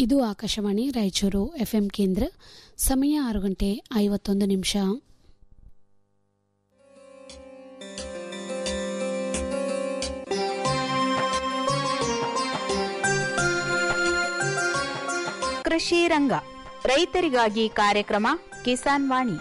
ಇದು ಆಕಾಶವಾಣಿ ರಾಯಚೂರು ಎಫ್ಎಂ ಕೇಂದ್ರ ಸಮಯ ಆರು ಗಂಟೆ ಐವತ್ತೊಂದು ನಿಮಿಷ ಕೃಷಿ ರಂಗ ರೈತರಿಗಾಗಿ ಕಾರ್ಯಕ್ರಮ ಕಿಸಾನ್ ವಾಣಿ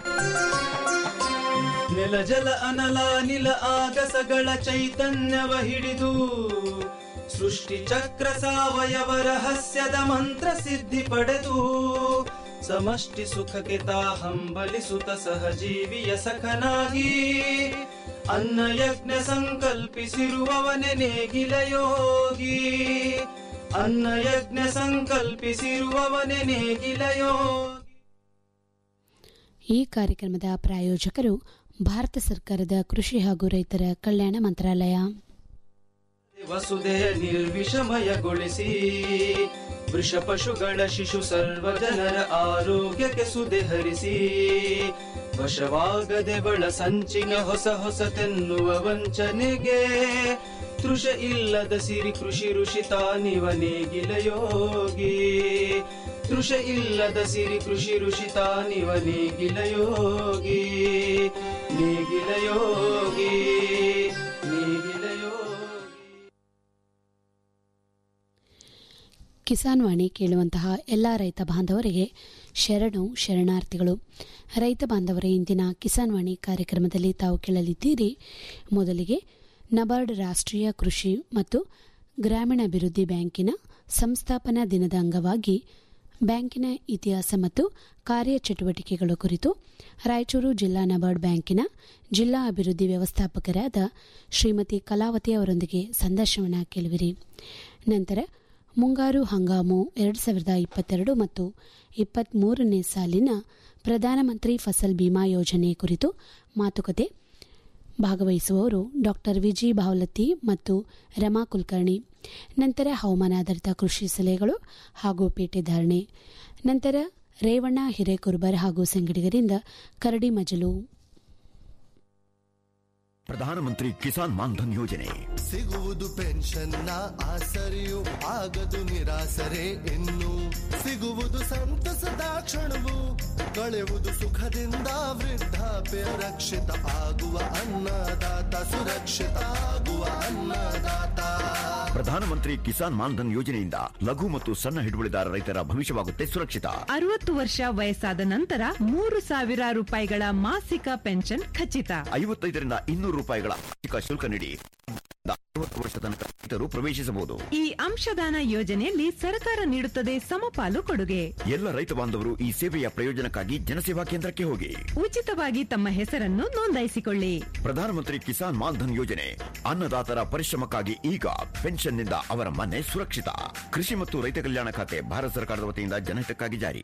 ನೆಲ ಜಲ ಅನಲ ನಿಲ ಆಗಸಗಳ ಚೈತನ್ಯವ ಹಿಡಿದು ಸೃಷ್ಟಿ ಚಕ್ರ ಸಾವಯವ ರಹಸ್ಯದ ಮಂತ್ರ ಸಿದ್ಧಿ ಪಡೆದು ಸಮಷ್ಟಿ ಸುಖಕ್ಕೆ ತಾ ಹಂಬಲಿಸುತ್ತ ಸಹಜೀವಿಯ ಸಖನಾಗಿ ಅನ್ನ ಯಜ್ಞ ಸಂಕಲ್ಪಿಸಿರುವವನೆ ನೇಗಿಲ ಯೋಗಿ ಅನ್ನ ಯಜ್ಞ ಸಂಕಲ್ಪಿಸಿರುವವನೆ ನೇಗಿಲ ಯೋಗಿ ಈ ಕಾರ್ಯಕ್ರಮದ ಪ್ರಾಯೋಜಕರು ಭಾರತ ಸರ್ಕಾರದ ಕೃಷಿ ಹಾಗೂ ರೈತರ ಕಲ್ಯಾಣ ಮಂತ್ರಾಲಯ ವಸುದೆಯ ನಿರ್ವಿಷಮಯಗೊಳಿಸಿ ವೃಷ ಪಶುಗಳ ಶಿಶು ಸರ್ವ ಜನರ ಆರೋಗ್ಯಕ್ಕೆ ಸುದೆ ಹರಿಸಿ ವಶವಾಗದೆ ಬಳ ಸಂಚಿನ ಹೊಸ ಹೊಸತೆನ್ನುವ ವಂಚನೆಗೆ ತೃಷ ಇಲ್ಲದ ಸಿರಿ ಕೃಷಿ ಋಷಿ ತಾನಿವ ನೇಗಿಲ ಯೋಗಿ ತೃಷ ಇಲ್ಲದ ಸಿರಿ ಕೃಷಿ ಋಷಿ ತಾನಿವ ನೇಗಿಲ ಯೋಗಿ ನೇಗಿಲ ಯೋಗಿ ನೇಗಿಲ ಯೋಗಿ ಕಿಸಾನ್ ವಾಣಿ ಕೇಳುವಂತಹ ಎಲ್ಲ ರೈತ ಬಾಂಧವರಿಗೆ ಶರಣು ಶರಣಾರ್ಥಿಗಳು ರೈತ ಬಾಂಧವರ ಇಂದಿನ ಕಿಸಾನ್ ವಾಣಿ ಕಾರ್ಯಕ್ರಮದಲ್ಲಿ ತಾವು ಕೇಳಲಿದ್ದೀರಿ ಮೊದಲಿಗೆ ನಬಾರ್ಡ್ ರಾಷ್ಟ್ರೀಯ ಕೃಷಿ ಮತ್ತು ಗ್ರಾಮೀಣಾಭಿವೃದ್ಧಿ ಬ್ಯಾಂಕಿನ ಸಂಸ್ಥಾಪನಾ ದಿನದ ಅಂಗವಾಗಿ ಬ್ಯಾಂಕಿನ ಇತಿಹಾಸ ಮತ್ತು ಕಾರ್ಯಚಟುವಟಿಕೆಗಳ ಕುರಿತು ರಾಯಚೂರು ಜಿಲ್ಲಾ ನಬಾರ್ಡ್ ಬ್ಯಾಂಕಿನ ಜಿಲ್ಲಾ ಅಭಿವೃದ್ಧಿ ವ್ಯವಸ್ಥಾಪಕರಾದ ಶ್ರೀಮತಿ ಕಲಾವತಿ ಅವರೊಂದಿಗೆ ಸಂದರ್ಶನ ಕೇಳುವಿರಿ ನಂತರ ಮುಂಗಾರು ಹಂಗಾಮು ಎರಡು ಸಾವಿರದ ಇಪ್ಪತ್ತೆರಡು ಮತ್ತು ಇಪ್ಪತ್ತ್ಮೂರನೇ ಸಾಲಿನ ಪ್ರಧಾನಮಂತ್ರಿ ಫಸಲ್ ಬಿಮಾ ಯೋಜನೆ ಕುರಿತು ಮಾತುಕತೆ ಭಾಗವಹಿಸುವವರು ಡಾಕ್ಟರ್ ವಿಜಿ ಬಾವಲತ್ತಿ ಮತ್ತು ರಮಾ ಕುಲಕರ್ಣಿ ನಂತರ ಹವಾಮಾನಾಧಾರಿತ ಕೃಷಿ ಸಲಹೆಗಳು ಹಾಗೂ ಪೇಟೆ ಧಾರಣೆ ನಂತರ ರೇವಣ್ಣ ಹಿರೇಕುರ್ಬರ್ ಹಾಗೂ ಸಂಗಡಿಗರಿಂದ ಕರಡಿ ಮಜಲು ಪ್ರಧಾನಮಂತ್ರಿ ಕಿಸಾನ್ ಮಾನ್ಧನ್ ಯೋಜನೆ ಸಿಗುವುದು ಪೆನ್ಷನ್ನ ಆಸರೆಯು ಆಗದು ನಿರಾಸರೆ ಇನ್ನು ಸಿಗುವುದು ಸಂತಸದ ಕ್ಷಣವು ಕಳೆಯುವುದು ಸುಖದಿಂದ ವೃದ್ಧಾಪ್ಯ ರಕ್ಷಿತ ಆಗುವ ಅನ್ನದಾತ ಸುರಕ್ಷಿತ ಆಗುವ ಅನ್ನದಾತ ಪ್ರಧಾನಮಂತ್ರಿ ಕಿಸಾನ್ ಮಾನ್ಧನ್ ಯೋಜನೆಯಿಂದ ಲಘು ಮತ್ತು ಸಣ್ಣ ಹಿಡುವಳಿದಾರ ರೈತರ ಭವಿಷ್ಯವಾಗುತ್ತೆ ಸುರಕ್ಷಿತ ಅರವತ್ತು ವರ್ಷ ವಯಸ್ಸಾದ ನಂತರ ಮೂರು ಸಾವಿರ ರೂಪಾಯಿಗಳ ಮಾಸಿಕ ಪೆನ್ಷನ್ ಖಚಿತ ಐವತ್ತೈದರಿಂದ ಇನ್ನೂರು ರೂಪಾಯಿಗಳ ಮಾಸಿಕ ಶುಲ್ಕ ನೀಡಿ ಅರವತ್ತು ವರ್ಷ ತನಕ ರೈತರು ಪ್ರವೇಶಿಸಬಹುದು ಈ ಅಂಶದಾನ ಯೋಜನೆಯಲ್ಲಿ ಸರ್ಕಾರ ನೀಡುತ್ತದೆ ಸಮಪಾಲು ಕೊಡುಗೆ ಎಲ್ಲ ರೈತ ಬಾಂಧವರು ಈ ಸೇವೆಯ ಪ್ರಯೋಜನಕ್ಕಾಗಿ ಜನಸೇವಾ ಕೇಂದ್ರಕ್ಕೆ ಹೋಗಿ ಉಚಿತವಾಗಿ ತಮ್ಮ ಹೆಸರನ್ನು ನೋಂದಾಯಿಸಿಕೊಳ್ಳಿ ಪ್ರಧಾನಮಂತ್ರಿ ಕಿಸಾನ್ ಮಾನ್ಧನ್ ಯೋಜನೆ ಅನ್ನದಾತರ ಪರಿಶ್ರಮಕ್ಕಾಗಿ ಈಗ ಪೆನ್ಷನ್ನಿಂದ ಅವರ ಮನೆ ಸುರಕ್ಷಿತ ಕೃಷಿ ಮತ್ತು ರೈತ ಕಲ್ಯಾಣ ಖಾತೆ ಭಾರತ ಸರ್ಕಾರದ ವತಿಯಿಂದ ಜನಹಿತಕ್ಕಾಗಿ ಜಾರಿ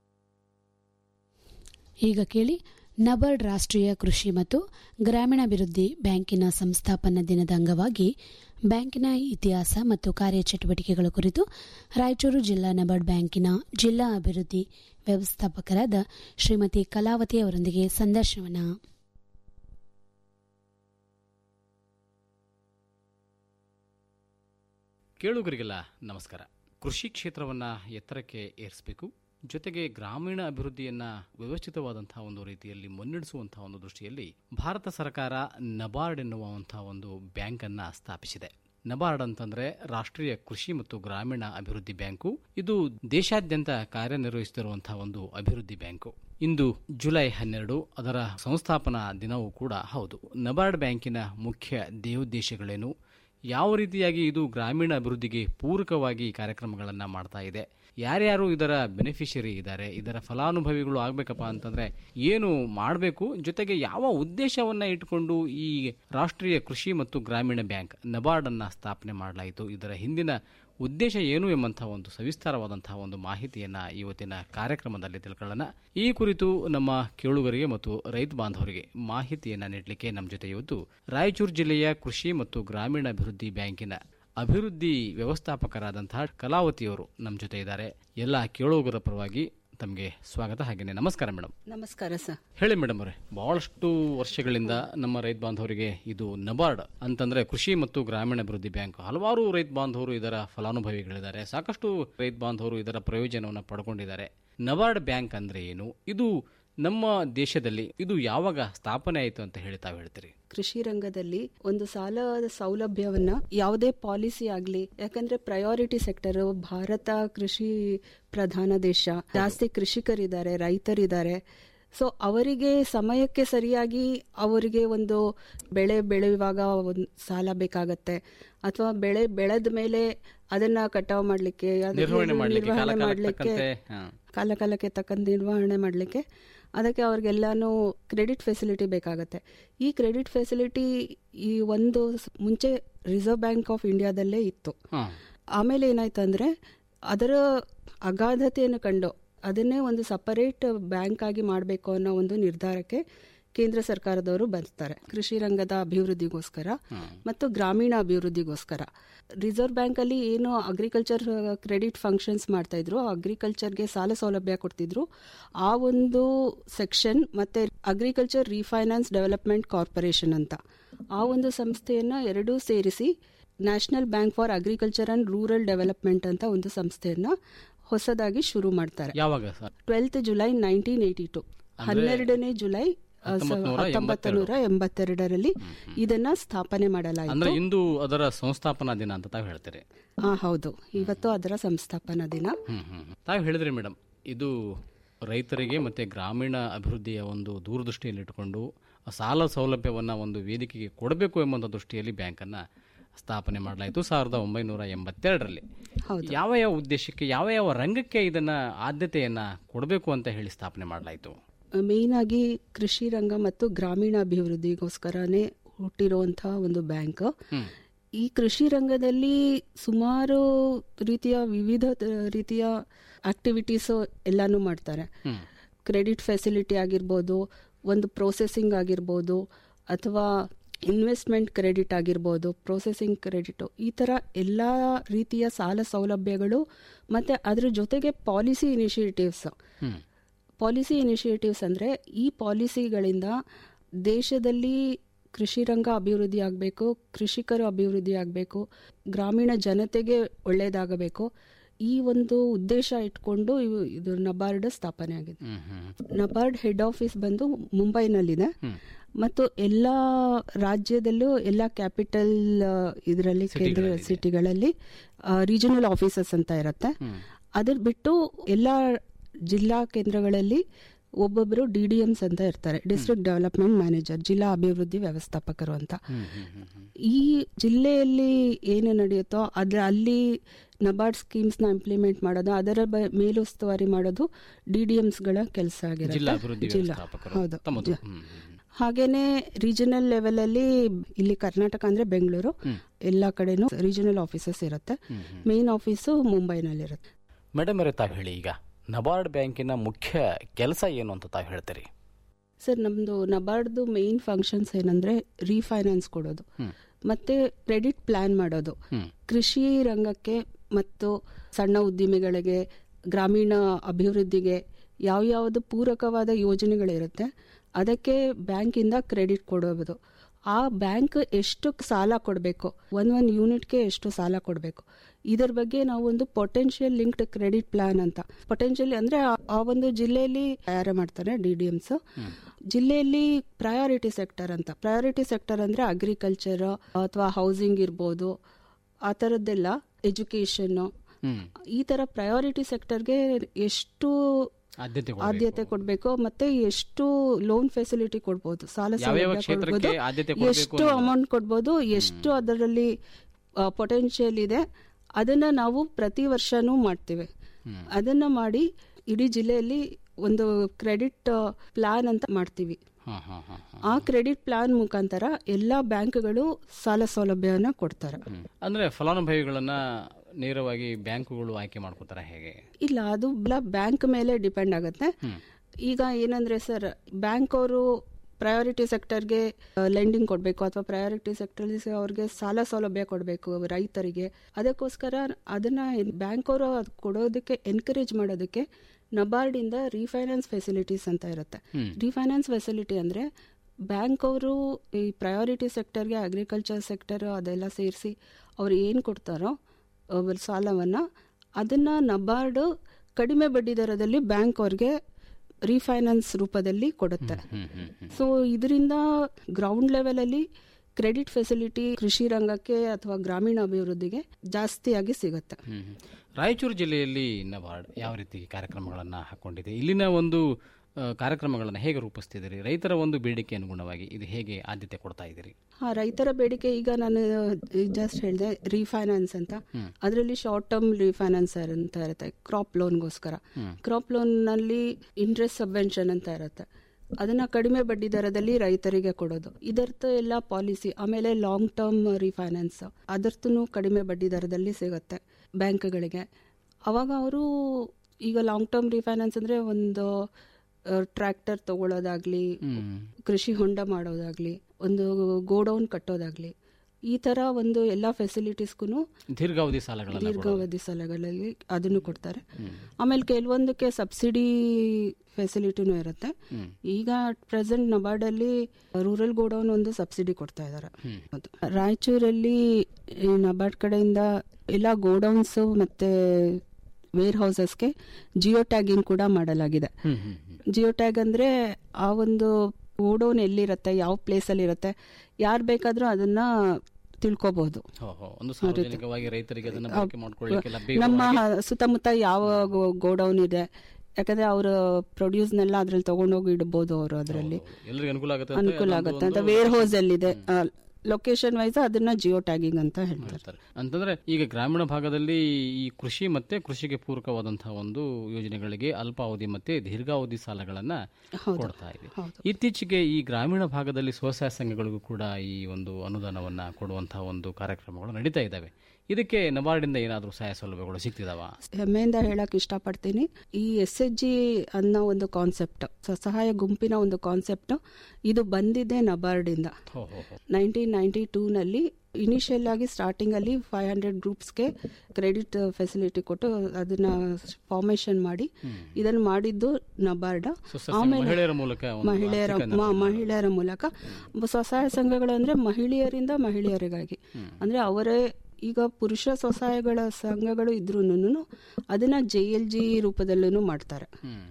ಈಗ ಕೇಳಿ ನಬಾರ್ಡ್ ರಾಷ್ಟ್ರೀಯ ಕೃಷಿ ಮತ್ತು ಗ್ರಾಮೀಣಾಭಿವೃದ್ಧಿ ಬ್ಯಾಂಕಿನ ಸಂಸ್ಥಾಪನಾ ದಿನದ ಅಂಗವಾಗಿ ಬ್ಯಾಂಕಿನ ಇತಿಹಾಸ ಮತ್ತು ಕಾರ್ಯಚಟುವಟಿಕೆಗಳ ಕುರಿತು ರಾಯಚೂರು ಜಿಲ್ಲಾ ನಬಾರ್ಡ್ ಬ್ಯಾಂಕಿನ ಜಿಲ್ಲಾ ಅಭಿವೃದ್ಧಿ ವ್ಯವಸ್ಥಾಪಕರಾದ ಶ್ರೀಮತಿ ಕಲಾವತಿ ಅವರೊಂದಿಗೆ ಸಂದರ್ಶನ ಕೇಳುಗರಿಗೆಲ್ಲ ನಮಸ್ಕಾರ ಕೃಷಿ ಕ್ಷೇತ್ರವನ್ನು ಎತ್ತರಕ್ಕೆ ಏರಿಸಬೇಕು ಜೊತೆಗೆ ಗ್ರಾಮೀಣ ಅಭಿವೃದ್ಧಿಯನ್ನ ವ್ಯವಸ್ಥಿತವಾದಂತಹ ಒಂದು ರೀತಿಯಲ್ಲಿ ಮುನ್ನಡೆಸುವಂತಹ ಒಂದು ದೃಷ್ಟಿಯಲ್ಲಿ ಭಾರತ ಸರ್ಕಾರ ನಬಾರ್ಡ್ ಎನ್ನುವಂತಹ ಒಂದು ಬ್ಯಾಂಕ್ ಅನ್ನ ಸ್ಥಾಪಿಸಿದೆ ನಬಾರ್ಡ್ ಅಂತಂದ್ರೆ ರಾಷ್ಟ್ರೀಯ ಕೃಷಿ ಮತ್ತು ಗ್ರಾಮೀಣ ಅಭಿವೃದ್ಧಿ ಬ್ಯಾಂಕು ಇದು ದೇಶಾದ್ಯಂತ ಕಾರ್ಯನಿರ್ವಹಿಸುತ್ತಿರುವಂತಹ ಒಂದು ಅಭಿವೃದ್ಧಿ ಬ್ಯಾಂಕು ಇಂದು ಜುಲೈ ಹನ್ನೆರಡು ಅದರ ಸಂಸ್ಥಾಪನಾ ದಿನವೂ ಕೂಡ ಹೌದು ನಬಾರ್ಡ್ ಬ್ಯಾಂಕಿನ ಮುಖ್ಯ ದೇವೋದ್ದೇಶಗಳೇನು ಯಾವ ರೀತಿಯಾಗಿ ಇದು ಗ್ರಾಮೀಣ ಅಭಿವೃದ್ಧಿಗೆ ಪೂರಕವಾಗಿ ಕಾರ್ಯಕ್ರಮಗಳನ್ನು ಮಾಡ್ತಾ ಇದೆ ಯಾರ್ಯಾರು ಇದರ ಬೆನಿಫಿಷರಿ ಇದ್ದಾರೆ ಇದರ ಫಲಾನುಭವಿಗಳು ಆಗಬೇಕಪ್ಪ ಅಂತಂದ್ರೆ ಏನು ಮಾಡಬೇಕು ಜೊತೆಗೆ ಯಾವ ಉದ್ದೇಶವನ್ನ ಇಟ್ಟುಕೊಂಡು ಈ ರಾಷ್ಟ್ರೀಯ ಕೃಷಿ ಮತ್ತು ಗ್ರಾಮೀಣ ಬ್ಯಾಂಕ್ ನಬಾರ್ಡ್ ಅನ್ನ ಸ್ಥಾಪನೆ ಮಾಡಲಾಯಿತು ಇದರ ಹಿಂದಿನ ಉದ್ದೇಶ ಏನು ಎಂಬಂತಹ ಒಂದು ಸವಿಸ್ತಾರವಾದಂತಹ ಒಂದು ಮಾಹಿತಿಯನ್ನ ಇವತ್ತಿನ ಕಾರ್ಯಕ್ರಮದಲ್ಲಿ ತಿಳ್ಕೊಳ್ಳೋಣ ಈ ಕುರಿತು ನಮ್ಮ ಕೇಳುಗರಿಗೆ ಮತ್ತು ರೈತ ಬಾಂಧವರಿಗೆ ಮಾಹಿತಿಯನ್ನ ನೀಡಲಿಕ್ಕೆ ನಮ್ಮ ಜೊತೆ ಇವತ್ತು ರಾಯಚೂರು ಜಿಲ್ಲೆಯ ಕೃಷಿ ಮತ್ತು ಗ್ರಾಮೀಣಾಭಿವೃದ್ಧಿ ಬ್ಯಾಂಕಿನ ಅಭಿವೃದ್ಧಿ ವ್ಯವಸ್ಥಾಪಕರಾದಂತಹ ಕಲಾವತಿಯವರು ನಮ್ಮ ಜೊತೆ ಇದ್ದಾರೆ ಎಲ್ಲ ಕೇಳುಗರ ಪರವಾಗಿ ತಮಗೆ ಸ್ವಾಗತ ಹಾಗೆಯೇ ನಮಸ್ಕಾರ ಮೇಡಮ್ ನಮಸ್ಕಾರ ಸರ್ ಹೇಳಿ ಮೇಡಮ್ ಅವರೇ ಬಹಳಷ್ಟು ವರ್ಷಗಳಿಂದ ನಮ್ಮ ರೈತ ಬಾಂಧವರಿಗೆ ಇದು ನಬಾರ್ಡ್ ಅಂತಂದ್ರೆ ಕೃಷಿ ಮತ್ತು ಗ್ರಾಮೀಣಾಭಿವೃದ್ಧಿ ಬ್ಯಾಂಕ್ ಹಲವಾರು ರೈತ ಬಾಂಧವರು ಇದರ ಫಲಾನುಭವಿಗಳಿದ್ದಾರೆ ಸಾಕಷ್ಟು ರೈತ ಬಾಂಧವರು ಇದರ ಪ್ರಯೋಜನವನ್ನು ಪಡ್ಕೊಂಡಿದ್ದಾರೆ ನಬಾರ್ಡ್ ಬ್ಯಾಂಕ್ ಅಂದ್ರೆ ಏನು ಇದು ನಮ್ಮ ದೇಶದಲ್ಲಿ ಇದು ಯಾವಾಗ ಸ್ಥಾಪನೆ ಆಯಿತು ಅಂತ ಹೇಳಿ ತಾವು ಹೇಳ್ತೀರಿ ಕೃಷಿ ರಂಗದಲ್ಲಿ ಒಂದು ಸಾಲದ ಸೌಲಭ್ಯವನ್ನ ಯಾವುದೇ ಪಾಲಿಸಿ ಆಗ್ಲಿ ಯಾಕಂದ್ರೆ ಪ್ರಯಾರಿಟಿ ಸೆಕ್ಟರ್ ಭಾರತ ಕೃಷಿ ಪ್ರಧಾನ ದೇಶ ಜಾಸ್ತಿ ಕೃಷಿಕರಿದ್ದಾರೆ ರೈತರಿದ್ದಾರೆ ಸೊ ಅವರಿಗೆ ಸಮಯಕ್ಕೆ ಸರಿಯಾಗಿ ಅವರಿಗೆ ಒಂದು ಬೆಳೆ ಬೆಳೆಯುವಾಗ ಒಂದು ಸಾಲ ಬೇಕಾಗತ್ತೆ ಅಥವಾ ಬೆಳೆ ಬೆಳೆದ ಮೇಲೆ ಅದನ್ನ ಕಟಾವು ಮಾಡ್ಲಿಕ್ಕೆ ಅದನ್ನ ನಿರ್ವಹಣೆ ಮಾಡ್ಲಿಕ್ಕೆ, ಕಾಲ ನಿರ್ವಹಣೆ ಕಾಲಕ್ಕೆ ಮಾಡ್ಲಿಕ್ಕೆ ತಕ್ಕಂತೆ, ಹಾ. ಕಾಲ ಕಾಲಕ್ಕೆ ತಕ್ಕಂತ ನಿರ್ವಹಣೆ ಮಾಡಲಿಕ್ಕೆ ಅದಕ್ಕೆ ಅವ್ರಿಗೆಲ್ಲಾನು ಕ್ರೆಡಿಟ್ ಫೆಸಿಲಿಟಿ ಬೇಕಾಗತ್ತೆ ಈ ಕ್ರೆಡಿಟ್ ಫೆಸಿಲಿಟಿ ಈ ಒಂದು ಸ್- ಮುಂಚೆ ರಿಸರ್ವ್ ಬ್ಯಾಂಕ್ ಆಫ್ ಇಂಡಿಯಾದಲ್ಲೇ ಇತ್ತು ಹಾ. ಆಮೇಲೆ ಏನಾಯ್ತು ಅಂದ್ರೆ ಅದರ ಅಗಾಧತೆಯನ್ನು ಕಂಡು ಅದನ್ನೇ ಒಂದು ಸಪರೇಟ್ ಬ್ಯಾಂಕ್ ಆಗಿ ಮಾಡಬೇಕು ಅನ್ನೋ ಒಂದು ನಿರ್ಧಾರಕ್ಕೆ ಕೇಂದ್ರ ಸರ್ಕಾರದವರು ಬರ್ತಾರೆ ಕೃಷಿ ರಂಗದ ಅಭಿವೃದ್ಧಿಗೋಸ್ಕರ ಮತ್ತು ಗ್ರಾಮೀಣ ಅಭಿವೃದ್ಧಿಗೋಸ್ಕರ ರಿಸರ್ವ್ ಬ್ಯಾಂಕ್ ಅಲ್ಲಿ ಏನು ಅಗ್ರಿಕಲ್ಚರ್ ಕ್ರೆಡಿಟ್ ಫಂಕ್ಷನ್ಸ್ ಮಾಡ್ತಾ ಇದ್ರು ಅಗ್ರಿಕಲ್ಚರ್ಗೆ ಸಾಲ ಸೌಲಭ್ಯ ಕೊಡ್ತಿದ್ರು ಆ ಒಂದು ಸೆಕ್ಷನ್ ಮತ್ತೆ ಅಗ್ರಿಕಲ್ಚರ್ ರಿಫೈನಾನ್ಸ್ ಡೆವಲಪ್ಮೆಂಟ್ ಕಾರ್ಪೊರೇಷನ್ ಅಂತ ಆ ಒಂದು ಸಂಸ್ಥೆಯನ್ನ ಎರಡೂ ಸೇರಿಸಿ national bank for agriculture and rural development ಅಂತ ಒಂದು ಸಂಸ್ಥೆಯನ್ನ ಹೊಸದಾಗಿ ಶುರು ಮಾಡ್ತಾರೆ ಯಾವಾಗ sir twelfth July nineteen eighty two ಹನ್ನೆರಡನೇ ಜುಲೈ ಹತ್ತೊಂಬತ್ತು ನೂರ ಎಂಬತ್ತೆರಡರಲ್ಲಿ ಇದನ್ನ ಸ್ಥಾಪನೆ ಅಂದ್ರೆ ಮಾಡಲಾಯಿತು ಇಂದು ಅದರ ಸಂಸ್ಥಾಪನಾ ದಿನ ಅಂತ ತಾವು ಹೇಳ್ತೀರಿ ಆ ಹೌದು ಇವತ್ತು ಅದರ ಸಂಸ್ಥಾಪನಾ ದಿನ ಹ್ಮ್ ಹ್ಮ್ ಹ್ಮ್. ತಾವು ಹೇಳಿದ್ರಿ ಮೇಡಮ್ ಇದು ರೈತರಿಗೆ ಮತ್ತೆ ಗ್ರಾಮೀಣ ಅಭಿವೃದ್ಧಿಯ ಒಂದು ದೂರದೃಷ್ಟಿಯಲ್ಲಿ ಇಟ್ಟುಕೊಂಡು ಸಾಲ ಸೌಲಭ್ಯವನ್ನ ಒಂದು ವೇದಿಕೆಗೆ ಕೊಡಬೇಕು ಎಂಬಂತ ದೃಷ್ಟಿಯಲ್ಲಿ ಬ್ಯಾಂಕನ್ನ ಸ್ಥಾಪನೆ ಮಾಡಲಾಯಿತು ಸಾವಿರದ ಒಂಬೈನೂರ ಎಂಬತ್ತೆರಡರಲ್ಲಿ ಹೌದು. ಯಾವ ಯಾವ ಉದ್ದೇಶಕ್ಕೆ ಯಾವ ಯಾವ ರಂಗಕ್ಕೆ ಇದನ್ನ ಆದ್ಯತೆಯನ್ನ ಕೊಡಬೇಕು ಅಂತ ಹೇಳಿ ಸ್ಥಾಪನೆ ಮಾಡಲಾಯಿತು ಮೇನ್ ಆಗಿ ಕೃಷಿ ರಂಗ ಮತ್ತು ಗ್ರಾಮೀಣ ಅಭಿವೃದ್ಧಿಗೋಸ್ಕರನೇ ಹುಟ್ಟಿರುವಂತಹ ಒಂದು ಬ್ಯಾಂಕ್ ಈ ಕೃಷಿ ರಂಗದಲ್ಲಿ ಸುಮಾರು ರೀತಿಯ ವಿವಿಧ ತ- ರೀತಿಯ ಆಕ್ಟಿವಿಟೀಸ್ ಎಲ್ಲಾನು ಮಾಡ್ತಾರೆ ಕ್ರೆಡಿಟ್ ಫೆಸಿಲಿಟಿ ಆಗಿರ್ಬೋದು ಒಂದು ಪ್ರೊಸೆಸಿಂಗ್ ಆಗಿರ್ಬೋದು ಅಥವಾ ಇನ್ವೆಸ್ಟ್ಮೆಂಟ್ ಕ್ರೆಡಿಟ್ ಆಗಿರ್ಬೋದು ಪ್ರೊಸೆಸಿಂಗ್ ಕ್ರೆಡಿಟ್ ಈ ಥರ ಎಲ್ಲ ರೀತಿಯ ಸಾಲ ಸೌಲಭ್ಯಗಳು ಮತ್ತು ಅದ್ರ ಜೊತೆಗೆ ಪಾಲಿಸಿ ಇನಿಷಿಯೇಟಿವ್ಸ್ ಪಾಲಿಸಿ ಇನಿಷಿಯೇಟಿವ್ಸ್ ಅಂದರೆ ಈ ಪಾಲಿಸಿಗಳಿಂದ ದೇಶದಲ್ಲಿ ಕೃಷಿ ರಂಗ ಅಭಿವೃದ್ಧಿ ಆಗಬೇಕು ಕೃಷಿಕರು ಅಭಿವೃದ್ಧಿ ಆಗಬೇಕು ಗ್ರಾಮೀಣ ಜನತೆಗೆ ಒಳ್ಳೆಯದಾಗಬೇಕು ಈ ಒಂದು ಉದ್ದೇಶ ಇಟ್ಕೊಂಡು ಇವು- ಇದು ನಬಾರ್ಡ್ ಸ್ಥಾಪನೆ ಆಗಿದೆ ನಬಾರ್ಡ್ ಹೆಡ್ ಆಫೀಸ್ ಬಂದು ಮುಂಬೈನಲ್ಲಿದೆ ಮತ್ತು ಎಲ್ಲ ರಾಜ್ಯದಲ್ಲೂ ಎಲ್ಲ ಕ್ಯಾಪಿಟಲ್ ಇದರಲ್ಲಿ ಕೇಂದ್ರ ಸಿಟಿಗಳಲ್ಲಿ ರೀಜನಲ್ ಆಫೀಸಸ್ ಅಂತ ಇರುತ್ತೆ ಅದ್ರ ಬಿಟ್ಟು ಎಲ್ಲ ಜಿಲ್ಲಾ ಕೇಂದ್ರಗಳಲ್ಲಿ ಒಬ್ಬೊಬ್ಬರು ಡಿ ಡಿ ಎಮ್ಸ್ ಅಂತ ಇರ್ತಾರೆ ಡಿಸ್ಟ್ರಿಕ್ಟ್ ಡೆವಲಪ್ಮೆಂಟ್ ಮ್ಯಾನೇಜರ್ ಜಿಲ್ಲಾ ಅಭಿವೃದ್ಧಿ ವ್ಯವಸ್ಥಾಪಕರು ಅಂತ ಈ ಜಿಲ್ಲೆಯಲ್ಲಿ ಏನು ನಡೆಯುತ್ತೋ ಅದ್ರ ಅಲ್ಲಿ ನಬಾರ್ಡ್ ಸ್ಕೀಮ್ಸ್ನ ಇಂಪ್ಲಿಮೆಂಟ್ ಮಾಡೋದು ಅದರ ಬ- ಮೇಲುಸ್ತುವಾರಿ ಮಾಡೋದು ಡಿ ಡಿ ಎಮ್ಸ್ಗಳ ಕೆಲಸ ಜಿಲ್ಲಾ ಆಗಿರುತ್ತೆ ಅಭಿವೃದ್ಧಿ ಜಿಲ್ಲಾ ವ್ಯವಸ್ಥಾಪಕರು ಹೌದು ತಮ್ಮದು ಜ- ಹ್ಮ್, ಹ್ಮ್, ಹ್ಮ್. ಹಾಗೇನೆ ರೀಜನಲ್ ಲೆವೆಲ್ ಅಲ್ಲಿ ಇಲ್ಲಿ ಕರ್ನಾಟಕ ಅಂದ್ರೆ ಬೆಂಗಳೂರು ಎಲ್ಲ ಕಡೆನೂ ರೀಜನಲ್ ಆಫೀಸಸ್ ಇರುತ್ತೆ ಮೇನ್ ಆಫೀಸು ಮುಂಬೈನಲ್ಲಿರುತ್ತೆ ಮೇಡಮ್ ಅವರೇ ತಾವು ಹೇಳಿ ಈಗ ನಬಾರ್ಡ್ ಬ್ಯಾಂಕಿನ ಮುಖ್ಯ ಕೆಲಸ ಏನು ಅಂತ ತಾವು ಹೇಳ್ತೀರಿ ಸರ್ ನಮ್ದು ನಬಾರ್ಡ್ದು ಮೇನ್ ಫಂಕ್ಷನ್ಸ್ ಏನಂದ್ರೆ ರೀಫೈನಾನ್ಸ್ ಕೊಡೋದು ಮತ್ತೆ ಕ್ರೆಡಿಟ್ ಪ್ಲಾನ್ ಮಾಡೋದು ಕೃಷಿ ರಂಗಕ್ಕೆ ಮತ್ತು ಸಣ್ಣ ಉದ್ದಿಮೆಗಳಿಗೆ ಗ್ರಾಮೀಣ ಅಭಿವೃದ್ಧಿಗೆ ಯಾವ್ಯಾವುದು ಪೂರಕವಾದ ಯೋಜನೆಗಳಿರುತ್ತೆ ಅದಕ್ಕೆ ಬ್ಯಾಂಕಿಂದ ಕ್ರೆಡಿಟ್ ಕೊಡೋದು ಆ ಬ್ಯಾಂಕ್ ಎಷ್ಟು ಸಾಲ ಕೊಡಬೇಕು ಒಂದ್ ಒಂದು ಯೂನಿಟ್ಗೆ ಎಷ್ಟು ಸಾಲ ಕೊಡಬೇಕು ಇದರ ಬಗ್ಗೆ ನಾವು ಒಂದು ಪೊಟೆನ್ಷಿಯಲ್ ಲಿಂಕ್ಡ್ ಕ್ರೆಡಿಟ್ ಪ್ಲಾನ್ ಅಂತ ಪೊಟೆನ್ಷಿಯಲ್ ಅಂದ್ರೆ ಆ- ಆ ಒಂದು ಜಿಲ್ಲೆಯಲ್ಲಿ ತಯಾರು ಮಾಡ್ತಾರೆ ಡಿ ಡಿ ಎಮ್ಸ್ ಜಿಲ್ಲೆಯಲ್ಲಿ ಪ್ರಯಾರಿಟಿ ಸೆಕ್ಟರ್ ಅಂತ ಪ್ರಯಾರಿಟಿ ಸೆಕ್ಟರ್ ಅಂದ್ರೆ ಅಗ್ರಿಕಲ್ಚರ್ ಅಥವಾ ಹೌಸಿಂಗ್ ಇರ್ಬೋದು ಆ ಥರದ್ದೆಲ್ಲ ಎಜುಕೇಶನ್ ಈ ತರ ಪ್ರಯಾರಿಟಿ ಸೆಕ್ಟರ್ಗೆ ಎಷ್ಟು ಆದ್ಯತೆ ಕೊಡ್ಬೇಕು. ಆದ್ಯತೆ ಕೊಡಬೇಕು ಮತ್ತೆ ಎಷ್ಟು ಲೋನ್ ಫೆಸಿಲಿಟಿ ಕೊಡ್ಬೋದು ಸಾಲ ಯಾವ್ಯಾವ ಸೌಲಭ್ಯ ಕ್ಷೇತ್ರಕ್ಕೆ ಕೊಡ್ಬೋದು ಆದ್ಯತೆ ಕೊಡ್ಬೇಕು ಎಷ್ಟು ಅನ್ನೋದು. ಅಮೌಂಟ್ ಕೊಡ್ಬೋದು ಎಷ್ಟು ಅದರಲ್ಲಿ ಪೊಟೆನ್ಷಿಯಲ್ ಇದೆ ಅದನ್ನ ನಾವು ಪ್ರತಿ ವರ್ಷನೂ ಮಾಡ್ತೀವಿ ಅದನ್ನ ಮಾಡಿ ಇಡೀ ಜಿಲ್ಲೆಯಲ್ಲಿ ಒಂದು ಕ್ರೆಡಿಟ್ ಪ್ಲಾನ್ ಅಂತ ಮಾಡ್ತೀವಿ ಹಾ, ಹಾ, ಹಾ, ಹಾ. ಆ ಕ್ರೆಡಿಟ್ ಪ್ಲಾನ್ ಮುಖಾಂತರ ಎಲ್ಲಾ ಬ್ಯಾಂಕ್ಗಳು ಸಾಲ ಸೌಲಭ್ಯವನ್ನ ಕೊಡ್ತಾರೆ ಅಂದ್ರೆ ಫಲಾನುಭವಿಗಳನ್ನ ನೇರವಾಗಿ ಬ್ಯಾಂಕುಗಳು ಆಯ್ಕೆ ಮಾಡ್ಕೋತಾರ ಹೇಗೆ ಇಲ್ಲ ಅದು ಬ್ಯಾಂಕ್ ಮೇಲೆ ಡಿಪೆಂಡ್ ಆಗುತ್ತೆ ಈಗ ಏನಂದ್ರೆ ಸರ್ ಬ್ಯಾಂಕ್ ಅವರು ಪ್ರಯಾರಿಟಿ ಸೆಕ್ಟರ್ಗೆ ಲೆಂಡಿಂಗ್ ಕೊಡಬೇಕು ಅಥವಾ ಪ್ರಯಾರಿಟಿ ಸೆಕ್ಟರ್ ಅವ್ರಿಗೆ ಸಾಲ ಸೌಲಭ್ಯ ಕೊಡಬೇಕು ರೈತರಿಗೆ ಅದಕ್ಕೋಸ್ಕರ ಅದನ್ನ ಬ್ಯಾಂಕ್ ಅವರು ಕೊಡೋದಕ್ಕೆ ಎನ್ಕರೇಜ್ ಮಾಡೋದಕ್ಕೆ ನಬಾರ್ಡ್ ಇಂದ ರೀಫೈನಾನ್ಸ್ ಫೆಸಿಲಿಟೀಸ್ ಅಂತ ಇರುತ್ತೆ ರೀಫೈನಾನ್ಸ್ ಫೆಸಿಲಿಟಿ ಅಂದ್ರೆ ಬ್ಯಾಂಕ್ ಅವರು ಈ ಪ್ರಯಾರಿಟಿ ಸೆಕ್ಟರ್ಗೆ ಅಗ್ರಿಕಲ್ಚರ್ ಸೆಕ್ಟರ್ ಅದೆಲ್ಲ ಸೇರಿಸಿ ಅವ್ರು ಏನು ಕೊಡ್ತಾರೋ ಅವ್ರ ಸಾಲವನ್ನ ಅದನ್ನ ನಬಾರ್ಡ್ ಕಡಿಮೆ ಬಡ್ಡಿ ದರದಲ್ಲಿ ಬ್ಯಾಂಕ್ ಅವ್ರಿಗೆ ರೀಫೈನಾನ್ಸ್ ರೂಪದಲ್ಲಿ ಕೊಡುತ್ತೆ ಸೊ ಇದರಿಂದ ಗ್ರೌಂಡ್ ಲೆವೆಲ್ ಅಲ್ಲಿ ಕ್ರೆಡಿಟ್ ಫೆಸಿಲಿಟಿ ಕೃಷಿ ರಂಗಕ್ಕೆ ಅಥವಾ ಗ್ರಾಮೀಣ ಅಭಿವೃದ್ಧಿಗೆ ಜಾಸ್ತಿಯಾಗಿ ಸಿಗುತ್ತೆ ಹ್ಮ್. ರಾಯಚೂರು ಜಿಲ್ಲೆಯಲ್ಲಿ ನಬಾರ್ಡ್ ಯಾವ ರೀತಿ ಕಾರ್ಯಕ್ರಮಗಳನ್ನು ಹಾಕೊಂಡಿದೆ ಇಲ್ಲಿನ ಒಂದು ಆ, ಕಾರ್ಯಕ್ರಮಗಳನ್ನು ಹೇಗೆ ರೂಪಿಸ್ತಿದ್ದೀರಿ ರೈತರ ಒಂದು ಬೇಡಿಕೆ ಅನುಗುಣವಾಗಿ ಇದು ಹೇಗೆ ಆದ್ಯತೆ ಕೊಡ್ತಾ ಇದ್ದೀರಿ ಹಾ ರೈತರ ಬೇಡಿಕೆ ಈಗ ನಾನು ಜಸ್ಟ್ ಹೇಳಿದೆ ರೀಫೈನಾನ್ಸ್ ಅಂತ ಅದರಲ್ಲಿ ಶಾರ್ಟ್ ಟರ್ಮ್ ರೀಫೈನಾನ್ಸ್ ಅಂತ ಇರುತ್ತೆ ಕ್ರಾಪ್ ಲೋನ್ಗೋಸ್ಕರ ಕ್ರಾಪ್ ಲೋನ್ ನಲ್ಲಿ ಇಂಟ್ರೆಸ್ಟ್ ಸಬ್ವೆನ್ಷನ್ ಅಂತ ಇರುತ್ತೆ ಅದನ್ನ ಕಡಿಮೆ ಬಡ್ಡಿ ದರದಲ್ಲಿ ರೈತರಿಗೆ ಕೊಡೋದು ಇದರ್ಥ ಎಲ್ಲ ಪಾಲಿಸಿ ಆಮೇಲೆ ಲಾಂಗ್ ಟರ್ಮ್ ರೀಫೈನಾನ್ಸ್ ಅದರ್ತೂ ಕಡಿಮೆ ಬಡ್ಡಿ ದರದಲ್ಲಿ ಸಿಗುತ್ತೆ ಬ್ಯಾಂಕ್ಗಳಿಗೆ ಅವಾಗ ಅವರು ಈಗ ಲಾಂಗ್ ಟರ್ಮ್ ರೀಫೈನಾನ್ಸ್ ಅಂದ್ರೆ ಒಂದು ಟ್ರ್ಯಾಕ್ಟರ್ ತಗೊಳ್ಳೋದಾಗ್ಲಿ ಕೃಷಿ ಹೊಂಡ ಮಾಡೋದಾಗ್ಲಿ ಒಂದು ಗೋಡೌನ್ ಕಟ್ಟೋದಾಗ್ಲಿ ಈ ತರ ಒಂದು ಎಲ್ಲ ಫೆಸಿಲಿಟೀಸ್ಗೂ ದೀರ್ಘಾವಧಿ ಸಾಲಗಳನ್ನು ದೀರ್ಘಾವಧಿ ಸಾಲಗಳಲ್ಲಿ ಅದನ್ನು ಕೊಡ್ತಾರೆ ಆಮೇಲೆ ಕೆಲವೊಂದಕ್ಕೆ ಸಬ್ಸಿಡಿ ಫೆಸಿಲಿಟಿನೂ ಇರುತ್ತೆ ಈಗ ಪ್ರೆಸೆಂಟ್ ನಬಾರ್ಡ್ ಅಲ್ಲಿ ರೂರಲ್ ಗೋಡೌನ್ ಒಂದು ಸಬ್ಸಿಡಿ ಕೊಡ್ತಾ ಇದ್ದಾರೆ ಹೌದು. ರಾಯಚೂರಲ್ಲಿ ಈ ನಬಾರ್ಡ್ ಕಡೆಯಿಂದ ಎಲ್ಲ ಗೋಡೌನ್ಸ್ ಮತ್ತೆ ವೇರ್ ಹೌಸಸ್ಗೆ ಜಿಯೋ ಟ್ಯಾಗಿಂಗ್ ಕೂಡ ಮಾಡಲಾಗಿದೆ ಜಿಯೋ ಟ್ಯಾಗ್ ಅಂದ್ರೆ ಆ ಒಂದು ಗೋಡೌನ್ ಎಲ್ಲಿರುತ್ತೆ ಯಾವ ಪ್ಲೇಸ್ ಅಲ್ಲಿ ಇರುತ್ತೆ ಯಾರು ಬೇಕಾದ್ರೂ ಅದನ್ನ ತಿಳ್ಕೋಬಹುದು ಹೋ, ಹೋ. ಒಂದು ಸಾರ್ವಜನಿಕವಾಗಿ ರೈತರಿಗೆ ಅದನ್ನು ಬಳಕೆ ಮಾಡ್ಕೊಳ್ಳಿಕ್ಕೆ ಲಭ್ಯ ನಮ್ಮ ಸುತ್ತಮುತ್ತ ಯಾವ ಗೋಡೌನ್ ಇದೆ ಯಾಕಂದ್ರೆ ಅವ್ರ ಪ್ರೊಡ್ಯೂಸ್ನೆಲ್ಲ ಅದ್ರಲ್ಲಿ ತಗೊಂಡೋಗಿ ಇಡಬಹುದು ಅವರು ಅದರಲ್ಲಿ ಎಲ್ಲರಿಗೂ ಅನುಕೂಲ ಆಗುತ್ತೆ ಅಂತ ಅನುಕೂಲ ಅದೊಂದು ಆಗುತ್ತೆ ಅಂತ ಒಂದು ವೇರ್ ಹೌಸ್ ಎಲ್ಲಿದೆ ಲೊಕೇಶನ್ ವೈಸ್ ಅದನ್ನ ಜಿಯೋ ಟ್ಯಾಗಿಂಗ್ ಅಂತ ಹೇಳ್ತಾರೆ ಹೇಳ್ತಾರೆ ಅಂತಂದ್ರೆ ಈಗ ಗ್ರಾಮೀಣ ಭಾಗದಲ್ಲಿ ಈ ಕೃಷಿ ಮತ್ತೆ ಕೃಷಿಗೆ ಪೂರಕವಾದಂತಹ ಒಂದು ಯೋಜನೆಗಳಿಗೆ ಅಲ್ಪಾವಧಿ ಮತ್ತೆ ದೀರ್ಘಾವಧಿ ಸಾಲಗಳನ್ನ ಕೊಡ್ತಾ ಇದೆ ಇತ್ತೀಚೆಗೆ ಈ ಗ್ರಾಮೀಣ ಭಾಗದಲ್ಲಿ ಸ್ವಸಹಾಯ ಸಂಘಗಳಿಗೂ ಕೂಡ ಈ ಒಂದು ಅನುದಾನವನ್ನ ಕೊಡುವಂತಹ ಒಂದು ಕಾರ್ಯಕ್ರಮಗಳು ನಡೀತಾ ಇದ್ದಾವೆ ಇದಕ್ಕೆ ನಬಾರ್ಡಿಂದ ಏನಾದರೂ ಸಹಾಯ ಸೌಲಭ್ಯಗಳು ಸಿಗ್ತಿದಾವ ಹೆಮ್ಮೆಯಿಂದ ಹೇಳಕ್ ಇಷ್ಟಪಡ್ತೀನಿ ಈ ಎಸ್ ಎಚ್ ಜಿ ಅನ್ನೋ ಒಂದು ಕಾನ್ಸೆಪ್ಟ್ ಸ್ವಸಹಾಯ ಗುಂಪಿನ ಒಂದು ಕಾನ್ಸೆಪ್ಟ್ ಇದು ಬಂದಿದೆ ನಬಾರ್ಡ್ ಇಂದ ಹೋ ಹೋ ಹೋ ನೈನ್ಟೀನ್ ನೈನ್ಟಿ ಟೂ ನಲ್ಲಿ ಇನಿಷಿಯಲ್ ಆಗಿ ಸ್ಟಾರ್ಟಿಂಗ್ ಅಲ್ಲಿ ಫೈವ್ ಹಂಡ್ರೆಡ್ ಗ್ರೂಪ್ಸ್ಗೆ ಕ್ರೆಡಿಟ್ ಫೆಸಿಲಿಟಿ ಕೊಟ್ಟು ಅದನ್ನ ಫಾರ್ಮೇಶನ್ ಮಾಡಿ ಇದನ್ನ ಮಾಡಿದ್ದು ನಬಾರ್ಡ್ ಸ್ವಸಹಾಯ ಮಹಿಳೆಯರ ಮೂಲಕ ಒಂದು ಮಹಿಳೆಯರ ಆರ್ಥಿಕ ಮ- ಮಹಿಳೆಯರ ಮೂಲಕ ಸ್ವಸಹಾಯ ಸಂಘಗಳು ಅಂದ್ರೆ ಮಹಿಳೆಯರಿಂದ ಮಹಿಳೆಯರಿಗಾಗಿ ಅಂದ್ರೆ ಅವರೇ ಈಗ ಪುರುಷ ಸ್ವಸಹಾಯಗಳ ಸಂಘಗಳು ಇದ್ರೂನು ಅದನ್ನ ಜೆ ಎಲ್ ಜಿ ರೂಪದಲ್ಲೂ ಮಾಡ್ತಾರೆ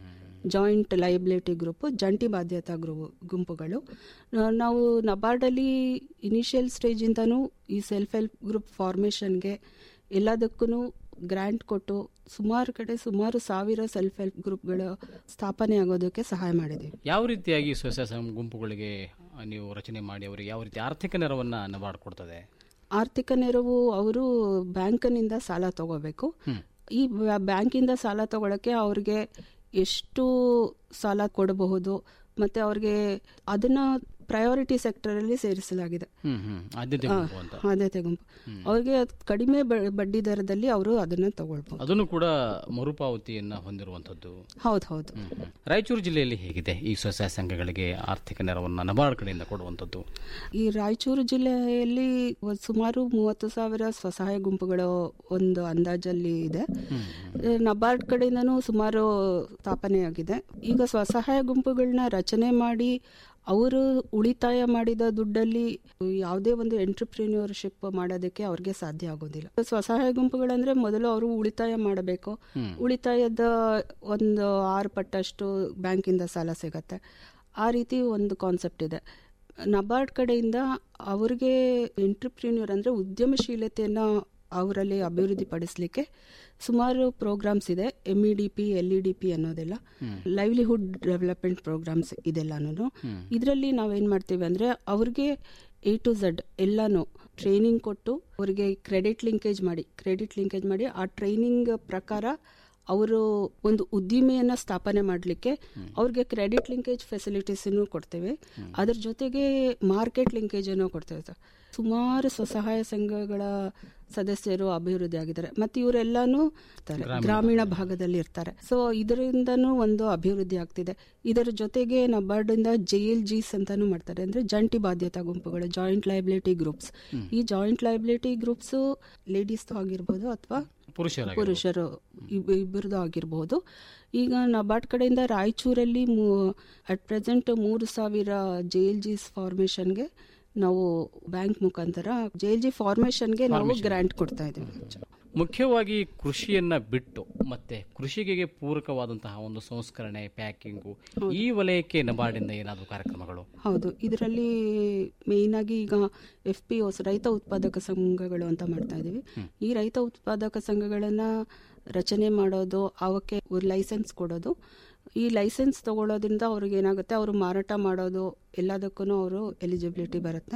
ಜಾಯಿಂಟ್ ಲಯಬಿಲಿಟಿ ಗ್ರೂಪ್ ಜಂಟಿ ಬಾಧ್ಯತಾ ಗ್ರೂ ಗುಂಪುಗಳು ನಾ- ನಾವು ನಬಾರ್ಡಲ್ಲಿ ಇನಿಷಿಯಲ್ ಸ್ಟೇಜಿಂದನೂ ಈ ಸೆಲ್ಫ್ ಹೆಲ್ಪ್ ಗ್ರೂಪ್ ಫಾರ್ಮೇಷನ್ಗೆ ಎಲ್ಲದಕ್ಕೂ ಗ್ರ್ಯಾಂಟ್ ಕೊಟ್ಟು ಸುಮಾರು ಕಡೆ ಸುಮಾರು ಸಾವಿರ ಸೆಲ್ಫ್ ಹೆಲ್ಪ್ ಗ್ರೂಪ್ಗಳ ಸ್ಥಾಪನೆ ಆಗೋದಕ್ಕೆ ಸಹಾಯ ಮಾಡಿದ್ದೀವಿ ಯಾವ ರೀತಿಯಾಗಿ ಸ್ವಸಹಾಯ ಸಂಘ ಗುಂಪುಗಳಿಗೆ ಆ, ನೀವು ರಚನೆ ಮಾಡಿ ಅವರಿಗೆ ಯಾವ ರೀತಿ ಆರ್ಥಿಕ ನೆರವನ್ನ ನಬಾರ್ಡ್ ಕೊಡ್ತದೆ ಆರ್ಥಿಕ ನೆರವು ಅವರು ಬ್ಯಾಂಕ್ನಿಂದ ಸಾಲ ತಗೋಬೇಕು ಈ ಬ್ಯಾ- ಬ್ಯಾಂಕಿಂದ ಸಾಲ ತಗೊಳಕ್ಕೆ ಅವ್ರಿಗೆ ಎಷ್ಟು ಸಾಲ ಕೊಡಬಹುದು ಮತ್ತೆ ಅವ್ರಿಗೆ ಅದನ್ನ ಪ್ರಯಾರಿಟಿ ಸೆಕ್ಟರ್ ಅಲ್ಲಿ ಸೇರಿಸಲಾಗಿದೆ ಹ್ಮ್ ಹ್ಮ್ ಆದ್ಯತೆ ಗುಂಪು ಅಂತ ಆದ್ಯತೆ ಗುಂಪು ಅವ್ರಿಗೆ ಅದ್ ಕಡಿಮೆ ಬ- ಬಡ್ಡಿ ದರದಲ್ಲಿ ಅವರು ಅದನ್ನ ತಗೊಳ್ಬಹುದು ಅದನ್ನು ಕೂಡ ಮರುಪಾವತಿಯನ್ನ ಹೊಂದಿರುವಂತದ್ದು ಹೌದು ಹೌದು ಹ್ಮ್, ಹ್ಮ್. ರಾಯಚೂರು ಜಿಲ್ಲೆಯಲ್ಲಿ ಹೇಗಿದೆ ಈ ಸ್ವಸಹಾಯ ಸಂಘಗಳಿಗೆ ಆರ್ಥಿಕ ನೆರವನ್ನ ನಬಾರ್ಡ್ ಕಡೆಯಿಂದ ಕೊಡುವಂತದ್ದು ಈ ರಾಯಚೂರು ಜಿಲ್ಲೆಯಲ್ಲಿ ಒಂದ್ ಸುಮಾರು ಮೂವತ್ತು ಸಾವಿರ ಸ್ವಸಹಾಯ ಗುಂಪುಗಳ ಒಂದು ಅಂದಾಜಲ್ಲಿ ಇದೆ ನಬಾರ್ಡ್ ಕಡೆಯಿಂದನೂ ಸುಮಾರು ಸ್ಥಾಪನೆಯಾಗಿದೆ ಈಗ ಸ್ವಸಹಾಯ ಗುಂಪುಗಳನ್ನ ರಚನೆ ಮಾಡಿ ಅವರು ಉಳಿತಾಯ ಮಾಡಿದ ದುಡ್ಡಲ್ಲಿ ಯಾವುದೇ ಒಂದು ಎಂಟರ್ಪ್ರಿನ್ಯೂರ್ಶಿಪ್ ಮಾಡೋದಕ್ಕೆ ಅವ್ರಿಗೆ ಸಾಧ್ಯ ಆಗೋದಿಲ್ಲ ಸ್ವಸಹಾಯ ಗುಂಪುಗಳಂದ್ರೆ ಮೊದಲು ಅವರು ಉಳಿತಾಯ ಮಾಡಬೇಕು ಉಳಿತಾಯದ ಒಂದು ಆರು ಪಟ್ಟಷ್ಟು ಬ್ಯಾಂಕಿಂದ ಸಾಲ ಸಿಗತ್ತೆ ಆ ರೀತಿ ಒಂದು ಕಾನ್ಸೆಪ್ಟ್ ಇದೆ ನಬಾರ್ಡ್ ಕಡೆಯಿಂದ ಅವ್ರಿಗೆ ಎಂಟ್ರಪ್ರಿನ್ಯೂರ್ ಅಂದ್ರೆ ಉದ್ಯಮಶೀಲತೆಯನ್ನ ಅವರಲ್ಲಿ ಅಭಿವೃದ್ಧಿ ಪಡಿಸಲಿಕ್ಕೆ ಸುಮಾರು ಪ್ರೋಗ್ರಾಮ್ಸ್ ಇದೆ M E D P L E D P ಅನ್ನೋದೆಲ್ಲ ಲೈವ್ಲಿಹುಡ್ ಡೆವಲಪ್ಮೆಂಟ್ ಪ್ರೋಗ್ರಾಮ್ಸ್ ಇದೆಲ್ಲಾನು ಇದರಲ್ಲಿ ನಾವೇನ್ ಮಾಡ್ತೀವಿ ಅಂದ್ರೆ ಅವ್ರಿಗೆ ಎ ಟು ಝಡ್ ಎಲ್ಲಾನು ಟ್ರೈನಿಂಗ್ ಕೊಟ್ಟು ಅವರಿಗೆ ಕ್ರೆಡಿಟ್ ಲಿಂಕೇಜ್ ಮಾಡಿ ಕ್ರೆಡಿಟ್ ಲಿಂಕೇಜ್ ಮಾಡಿ ಆ ಟ್ರೈನಿಂಗ್ ಪ್ರಕಾರ ಅವರು ಒಂದು ಉದ್ದಿಮೆಯನ್ನ ಸ್ಥಾಪನೆ ಮಾಡಲಿಕ್ಕೆ ಅವ್ರಿಗೆ ಕ್ರೆಡಿಟ್ ಲಿಂಕೇಜ್ ಫೆಸಿಲಿಟೀಸ್ ಕೊಡ್ತೇವೆ ಅದ್ರ ಜೊತೆಗೆ ಮಾರ್ಕೆಟ್ ಲಿಂಕೇಜ್ ಅನ್ನು ಕೊಡ್ತೇವೆ ಸರ್ ಸುಮಾರು ಸ್ವಸಹಾಯ ಸಂಘಗಳ ಸದಸ್ಯರು ಅಭಿವೃದ್ಧಿ ಆಗಿದ್ದಾರೆ ಮತ್ತೆ ಇವರೆಲ್ಲಾನು ಇರ್ತಾರೆ. ಗ್ರಾಮೀಣ ಭಾಗದಲ್ಲಿ ಇರ್ತಾರೆ ಸೊ ಇದರಿಂದನೂ ಒಂದು ಅಭಿವೃದ್ಧಿ ಆಗ್ತಿದೆ ಇದರ ಜೊತೆಗೆ ನಬಾರ್ಡ್ ಇಂದ ಜೆ ಎಲ್ ಜಿಸ್ ಅಂತಾನು ಮಾಡ್ತಾರೆ ಅಂದ್ರೆ ಜಂಟಿ ಬಾಧ್ಯತಾ ಗುಂಪುಗಳು ಜಾಯಿಂಟ್ ಲೈಬಿಲಿಟಿ ಗ್ರೂಪ್ಸ್ ಈ ಜಾಯಿಂಟ್ ಲೈಬಿಲಿಟಿ ಗ್ರೂಪ್ಸ್ ಲೇಡೀಸ್ ಆಗಿರ್ಬೋದು ಅಥವಾ ಪುರುಷರ ಪುರುಷರು ಇಬ್- ಇಬ್ಬರದು ಆಗಿರ್ಬೋದು ಈಗ ನಬಾರ್ಡ್ ಕಡೆಯಿಂದ ರಾಯಚೂರಲ್ಲಿ ಅಟ್ ಪ್ರೆಸೆಂಟ್ ಮೂರು ಸಾವಿರ ಜೆ ಎಲ್ ಜಿ ಫಾರ್ಮೇಶನ್ಗೆ ನಾವು ಬ್ಯಾಂಕ್ ಮುಖಾಂತರ ಜೆ ಎಲ್ ಜಿ ಫಾರ್ಮೇಶನ್ಗೆ ನಾವು ಗ್ರಾಂಟ್ ಕೊಡ್ತಾ ಇದ್ದೀವಿ ಮುಖ್ಯವಾಗಿ ಕೃಷಿಯನ್ನ ಬಿಟ್ಟು ಮತ್ತೆ ಕೃಷಿಗೆ ಪೂರಕವಾದಂತಹ ಒಂದು ಸಂಸ್ಕರಣೆ ಪ್ಯಾಕಿಂಗು ಈ ವಲಯಕ್ಕೆ ನಬಾರ್ಡಿಂದ ಏನಾದರೂ ಕಾರ್ಯಕ್ರಮಗಳು ಹೌದು ಇದರಲ್ಲಿ ಮೇಯ್ನ್ ಆಗಿ ಈಗ ಎಫ್ ಪಿ ಒಸ್ ರೈತ ಉತ್ಪಾದಕ ಸಂಘಗಳು ಅಂತ ಮಾಡ್ತಾ ಇದೀವಿ ಈ ರೈತ ಉತ್ಪಾದಕ ಸಂಘಗಳನ್ನ ರಚನೆ ಮಾಡೋದು ಅವಕ್ಕೆ ಲೈಸೆನ್ಸ್ ಕೊಡೋದು ಈ ಲೈಸೆನ್ಸ್ ತಗೊಳ್ಳೋದ್ರಿಂದ ಅವ್ರಿಗೆ ಏನಾಗುತ್ತೆ ಅವರು ಮಾರಾಟ ಮಾಡೋದು ಎಲ್ಲದಕ್ಕೂ ಅವರು ಎಲಿಜಿಬಿಲಿಟಿ ಬರುತ್ತೆ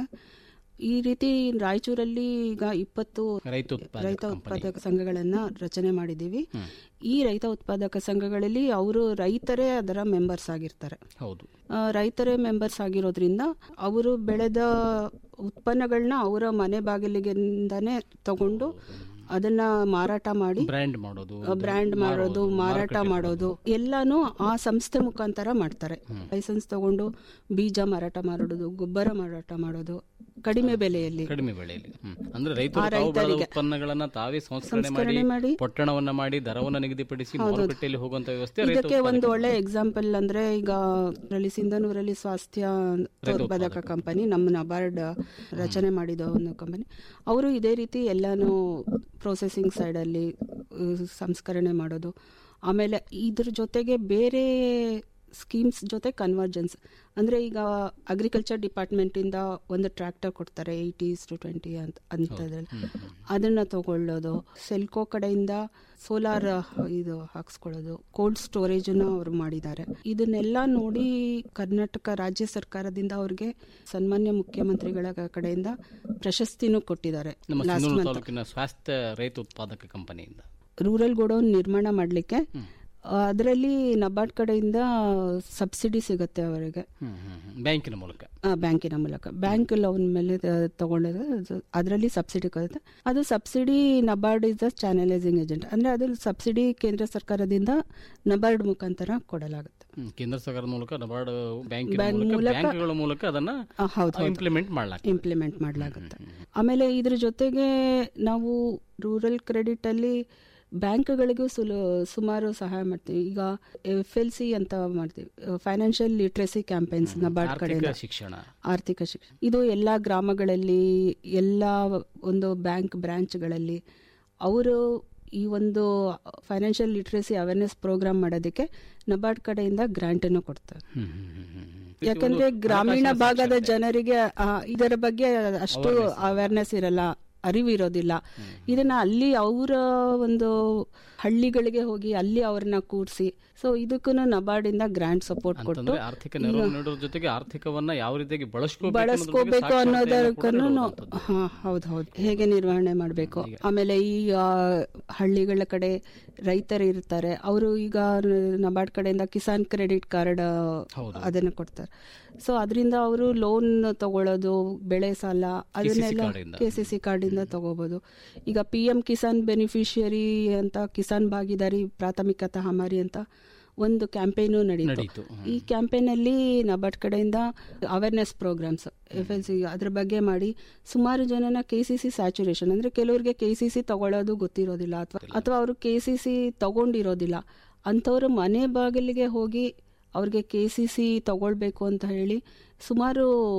ಈ ರೀತಿ ರಾಯಚೂರಲ್ಲಿ ಈಗ ಇಪ್ಪತ್ತು ರೈತ ಉತ್ಪಾದಕ ರೈತ ಉತ್ಪಾದಕ ಸಂಘಗಳನ್ನ ರಚನೆ ಮಾಡಿದ್ದೀವಿ ಈ ರೈತ ಉತ್ಪಾದಕ ಸಂಘಗಳಲ್ಲಿ ಅವರು ರೈತರೇ ಅದರ ಮೆಂಬರ್ಸ್ ಆಗಿರ್ತಾರೆ ಹೌದು ಆ, ರೈತರೇ ಮೆಂಬರ್ಸ್ ಆಗಿರೋದ್ರಿಂದ ಅವರು ಬೆಳೆದ ಉತ್ಪನ್ನಗಳನ್ನ ಅವರ ಮನೆ ಬಾಗಿಲಿಗೆಂದಾನೆ ತಗೊಂಡು ಅದನ್ನ ಮಾರಾಟ ಮಾಡಿ ಬ್ರ್ಯಾಂಡ್ ಮಾಡೋದು ಬ್ರ್ಯಾಂಡ್ ಮಾಡೋದು ಮಾರಾಟ ಮಾಡೋದು ಎಲ್ಲಾನು ಆ ಸಂಸ್ಥೆ ಮುಖಾಂತರ ಮಾಡ್ತಾರೆ ಲೈಸೆನ್ಸ್ ತಗೊಂಡು ಬೀಜ ಮಾರಾಟ ಮಾಡೋದು ಗೊಬ್ಬರ ಮಾರಾಟ ಮಾಡೋದು ಕಡಿಮೆ ಬೆಲೆಯಲ್ಲಿ ಕಡಿಮೆ ಬೆಳೆಯಲ್ಲಿ ಹ್ಮ್. ಅಂದ್ರೆ ರೈತರು ಆ ತಾವು ಬೆಳೆದ ರೈತರಿಗೆ. ಉತ್ಪನ್ನಗಳನ್ನ ತಾವೇ ಸಂಸ್ಕರಣೆ ಮಾಡಿ ಸಂಸ್ಕರಣೆ ಮಾಡಿ ಪೊಟ್ಟಣವನ್ನ ಮಾಡಿ ದರವನ್ನ ನಿಗದಿಪಡಿಸಿ ಮಾರುಕಟ್ಟೆಯಲ್ಲಿ ಹೋಗುವಂತ ವ್ಯವಸ್ಥೆ ರೈತ ಇದಕ್ಕೆ ಒಂದು ಒಳ್ಳೆ ಎಕ್ಸಾಂಪಲ್ ಅಂದ್ರೆ ಈಗ ರಲ್ಲಿ ಸಿಂಧನೂರಲ್ಲಿ ಸ್ವಾಸ್ಥ್ಯ ಉತ್ಪಾದಕ ಕಂಪನಿ ನಮ್ಮ ನಬಾರ್ಡ್ ರಚನೆ ಮಾಡಿದ ಒಂದು ಕಂಪನಿ ಅವರು ಇದೇ ರೀತಿ ಎಲ್ಲಾನು ಪ್ರೊಸೆಸಿಂಗ್ ಸೈಡಲ್ಲಿ ಸಂಸ್ಕರಣೆ ಮಾಡೋದು ಆಮೇಲೆ ಇದ್ರ ಜೊತೆಗೆ ಬೇರೆ ಸ್ಕೀಮ್ಸ್ ಜೊತೆ ಕನ್ವರ್ಜೆನ್ಸ್ ಅಂದ್ರೆ ಈಗ ಅಗ್ರಿಕಲ್ಚರ್ ಡಿಪಾರ್ಟ್ಮೆಂಟ್ ಇಂದ ಒಂದು ಟ್ರ್ಯಾಕ್ಟರ್ ಕೊಡ್ತಾರೆ ಏಯ್ಟೀಸ್ ಟು ಟ್ವೆಂಟಿ ಅಂತ ಅಂತದ್ರಲ್ಲಿ ಅದನ್ನ ತಗೊಳ್ಳೋದು ಸೆಲ್ಕೋ ಕಡೆಯಿಂದ ಸೋಲಾರ್ ಇದು ಹಾಕ್ಸ್ಕೊಳ್ಳೋದು ಕೋಲ್ಡ್ ಸ್ಟೋರೇಜ್ ಅವರು ಮಾಡಿದ್ದಾರೆ ಇದನ್ನೆಲ್ಲ ನೋಡಿ ಕರ್ನಾಟಕ ರಾಜ್ಯ ಸರ್ಕಾರದಿಂದ ಅವ್ರಿಗೆ ಸನ್ಮಾನ್ಯ ಮುಖ್ಯಮಂತ್ರಿಗಳ ಕಡೆಯಿಂದ ಪ್ರಶಸ್ತಿನೂ ಕೊಟ್ಟಿದ್ದಾರೆ ನಮ್ಮ ಲಾಸ್ಟ್ ಸಿಂಧನೂರು ಮಂತ್ ತಾಲೂಕಿನ ಸ್ವಾಸ್ಥ್ಯ ರೈತ ಉತ್ಪಾದಕ ಕಂಪನಿಯಿಂದ ರೂರಲ್ ಗೋಡೌನ್ ನಿರ್ಮಾಣ ಮಾಡಲಿಕ್ಕೆ ಅದರಲ್ಲಿ ನಬಾರ್ಡ್ ಕಡೆಯಿಂದ ಸಬ್ಸಿಡಿ ಸಿಗುತ್ತೆ ಅವರಿಗೆ ಹ್ಮ್, ಹ್ಮ್, ಹ್ಮ್. ಬ್ಯಾಂಕಿನ ಮೂಲಕ ಆ, ಬ್ಯಾಂಕಿನ ಮೂಲಕ ಬ್ಯಾಂಕ್ ಲೋನ್ ಮೇಲೆ ತಗೊಂಡಿದ್ರೆ ಅದರಲ್ಲಿ ಸಬ್ಸಿಡಿ ಕೊಡುತ್ತೆ ಅದು subsidy NABARD is the channelising agent ಅಂದ್ರೆ ಅದು ಸಬ್ಸಿಡಿ ಕೇಂದ್ರ ಸರ್ಕಾರದಿಂದ ನಬಾರ್ಡ್ ಮುಖಾಂತರ ಕೊಡಲಾಗುತ್ತೆ ಹ್ಮ್. ಕೇಂದ್ರ ಸರ್ಕಾರದ ಮೂಲಕ ನಬಾರ್ಡ್ ಬ್ಯಾಂಕಿನ ಬ್ಯಾಂಕ್ ಮೂಲಕ ಮೂಲಕ- ಬ್ಯಾಂಕ್ಗಳ ಮೂಲಕ ಅದನ್ನ ಆ, ಹೌದು ಹೌದು ಇಂಪ್ಲಿಮೆಂಟ್ ಮಾಡ್ಲಾಗ್ತದೆ ಇಂಪ್ಲಿಮೆಂಟ್ ಮಾಡಲಾಗುತ್ತೆ ಆಮೇಲೆ ಇದ್ರ ಜೊತೆಗೆ ನಾವು ರೂರಲ್ ಕ್ರೆಡಿಟ್ ಅಲ್ಲಿ ಬ್ಯಾಂಕ್ಗಳಿಗೂ ಸುಲು ಸುಮಾರು ಸಹಾಯ ಮಾಡ್ತೀವಿ ಈಗ ಎಫ್ ಎಲ್ ಸಿ ಅಂತ ಮಾಡ್ತೀವಿ ಫೈನಾನ್ಷಿಯಲ್ ಲಿಟ್ರಸಿ ಕ್ಯಾಂಪೇನ್ಸ್ ನಬಾರ್ಡ್ ಆರ್ಥಿಕ ಕಡೆಯಿಂದ ಶಿಕ್ಷಣ ಆರ್ಥಿಕ ಶಿಕ್ಷಣ ಇದು ಎಲ್ಲ ಗ್ರಾಮಗಳಲ್ಲಿ ಎಲ್ಲ ಒಂದು ಬ್ಯಾಂಕ್ ಬ್ರಾಂಚ್ಗಳಲ್ಲಿ ಅವರು ಈ ಒಂದು ಫೈನಾನ್ಷಿಯಲ್ ಲಿಟ್ರಸಿ ಅವೇರ್ನೆಸ್ ಪ್ರೋಗ್ರಾಮ್ ಮಾಡೋದಕ್ಕೆ ನಬಾರ್ಡ್ ಕಡೆಯಿಂದ ಗ್ರಾಂಟ್ ಅನ್ನು ಕೊಡ್ತಾರೆ ಹ್ಮ್, ಹ್ಮ್, ಹ್ಮ್, ಹ್ಮ್, ಹ್ಮ್. ಯಾಕಂದ್ರೆ ಒಂದು ಗ್ರಾಮೀಣ ಹಣಕಾಸಿನ ಭಾಗದ ಸಾಕ್ಷರತೆ. ಜನರಿಗೆ ಆ, ಇದರ ಬಗ್ಗೆ ಅಷ್ಟು ಅವೇರ್ನೆಸ್ ಇರಲ್ಲ ಅರಿವು ಇರೋದಿಲ್ಲ ಇದನ್ನ ಅಲ್ಲಿ ಅವರ ಒಂದು ಹಳ್ಳಿಗಳಿಗೆ ಹೋಗಿ ಅಲ್ಲಿ ಅವ್ರನ್ನ ಕೂರಿಸಿ ಸೊ ಇದಕ್ಕೂ ನಬಾರ್ಡ್ ಇಂದ ಗ್ರಾಂಟ್ ಸಪೋರ್ಟ್ ಕೊಟ್ಟು ಅಂತಂದ್ರೆ ಆರ್ಥಿಕ ನೆರವು ನೀಡೋದ್ರ ಜೊತೆಗೆ ಆರ್ಥಿಕವನ್ನ ಯಾವ ರೀತಿಯಾಗಿ ಬಳಸ್ಕೋಬೇಕು ಬಳಸ್ಕೋಬೇಕು ಅನ್ನೋದಕ್ಕೂ ಹಾ ಹೌದು ಹೌದು ಹೇಗೆ ನಿರ್ವಹಣೆ ಮಾಡಬೇಕು ಆಮೇಲೆ ಈ ಆ, ಹಳ್ಳಿಗಳ ಕಡೆ ರೈತರು ಇರ್ತಾರೆ ಅವರು ಈಗ ನಬಾರ್ಡ್ ಕಡೆಯಿಂದ ಕಿಸಾನ್ ಕ್ರೆಡಿಟ್ ಕಾರ್ಡ್ ಅದನ್ನ ಕೊಡ್ತಾರೆ ಸೊ ಅದರಿಂದ ಅವರು ಲೋನ್ ತಗೊಳ್ಳೋದು ಬೆಳೆ ಸಾಲ ಅದನ್ನೆಲ್ಲ ಕಾರ್ಡಿಂದ. ಕೆ ಸಿ ಸಿ ಕಾರ್ಡಿಂದ ತಗೋಬಹುದು ಈಗ ಪಿ ಎಂ ಕಿಸಾನ್ ಬೆನಿಫಿಷಿಯರಿ ಅಂತ ಕಿಸಾನ್ ಭಾಗಿದಾರಿ ಪ್ರಾಥಮಿಕತಾ ಹಮಾರಿ ಅಂತ ಒಂದು ಕ್ಯಾಂಪೇನು ನಡೀತು ನಡೀತು. ಈ ಕ್ಯಾಂಪೇನ್ ಅಲ್ಲಿ ನಬಾರ್ಡ್ ಕಡೆಯಿಂದ awareness programmes F L C ಅದ್ರ ಬಗ್ಗೆ ಮಾಡಿ ಸುಮಾರು ಜನನ ಕೆ ಸಿ ಸಿ ಸ್ಯಾಚುರೇಷನ್ ಅಂದ್ರೆ ಕೆಲವರಿಗೆ ಕೆ ಸಿ ಸಿ ತಗೊಳ್ಳೋದು ಗೊತ್ತಿರೋದಿಲ್ಲ ಅಥವಾ ಅಥವಾ ಅವರು ಕೆ ಸಿ ಸಿ ತಗೊಂಡಿರೋದಿಲ್ಲ ಅಂಥವ್ರು ಮನೆ ಬಾಗಿಲಿಗೆ ಹೋಗಿ ಅವ್ರಿಗೆ ಕೆ ಸಿ ಸಿ ತಗೊಳ್ಬೇಕು ಅಂತ ಹೇಳಿ ಸುಮಾರು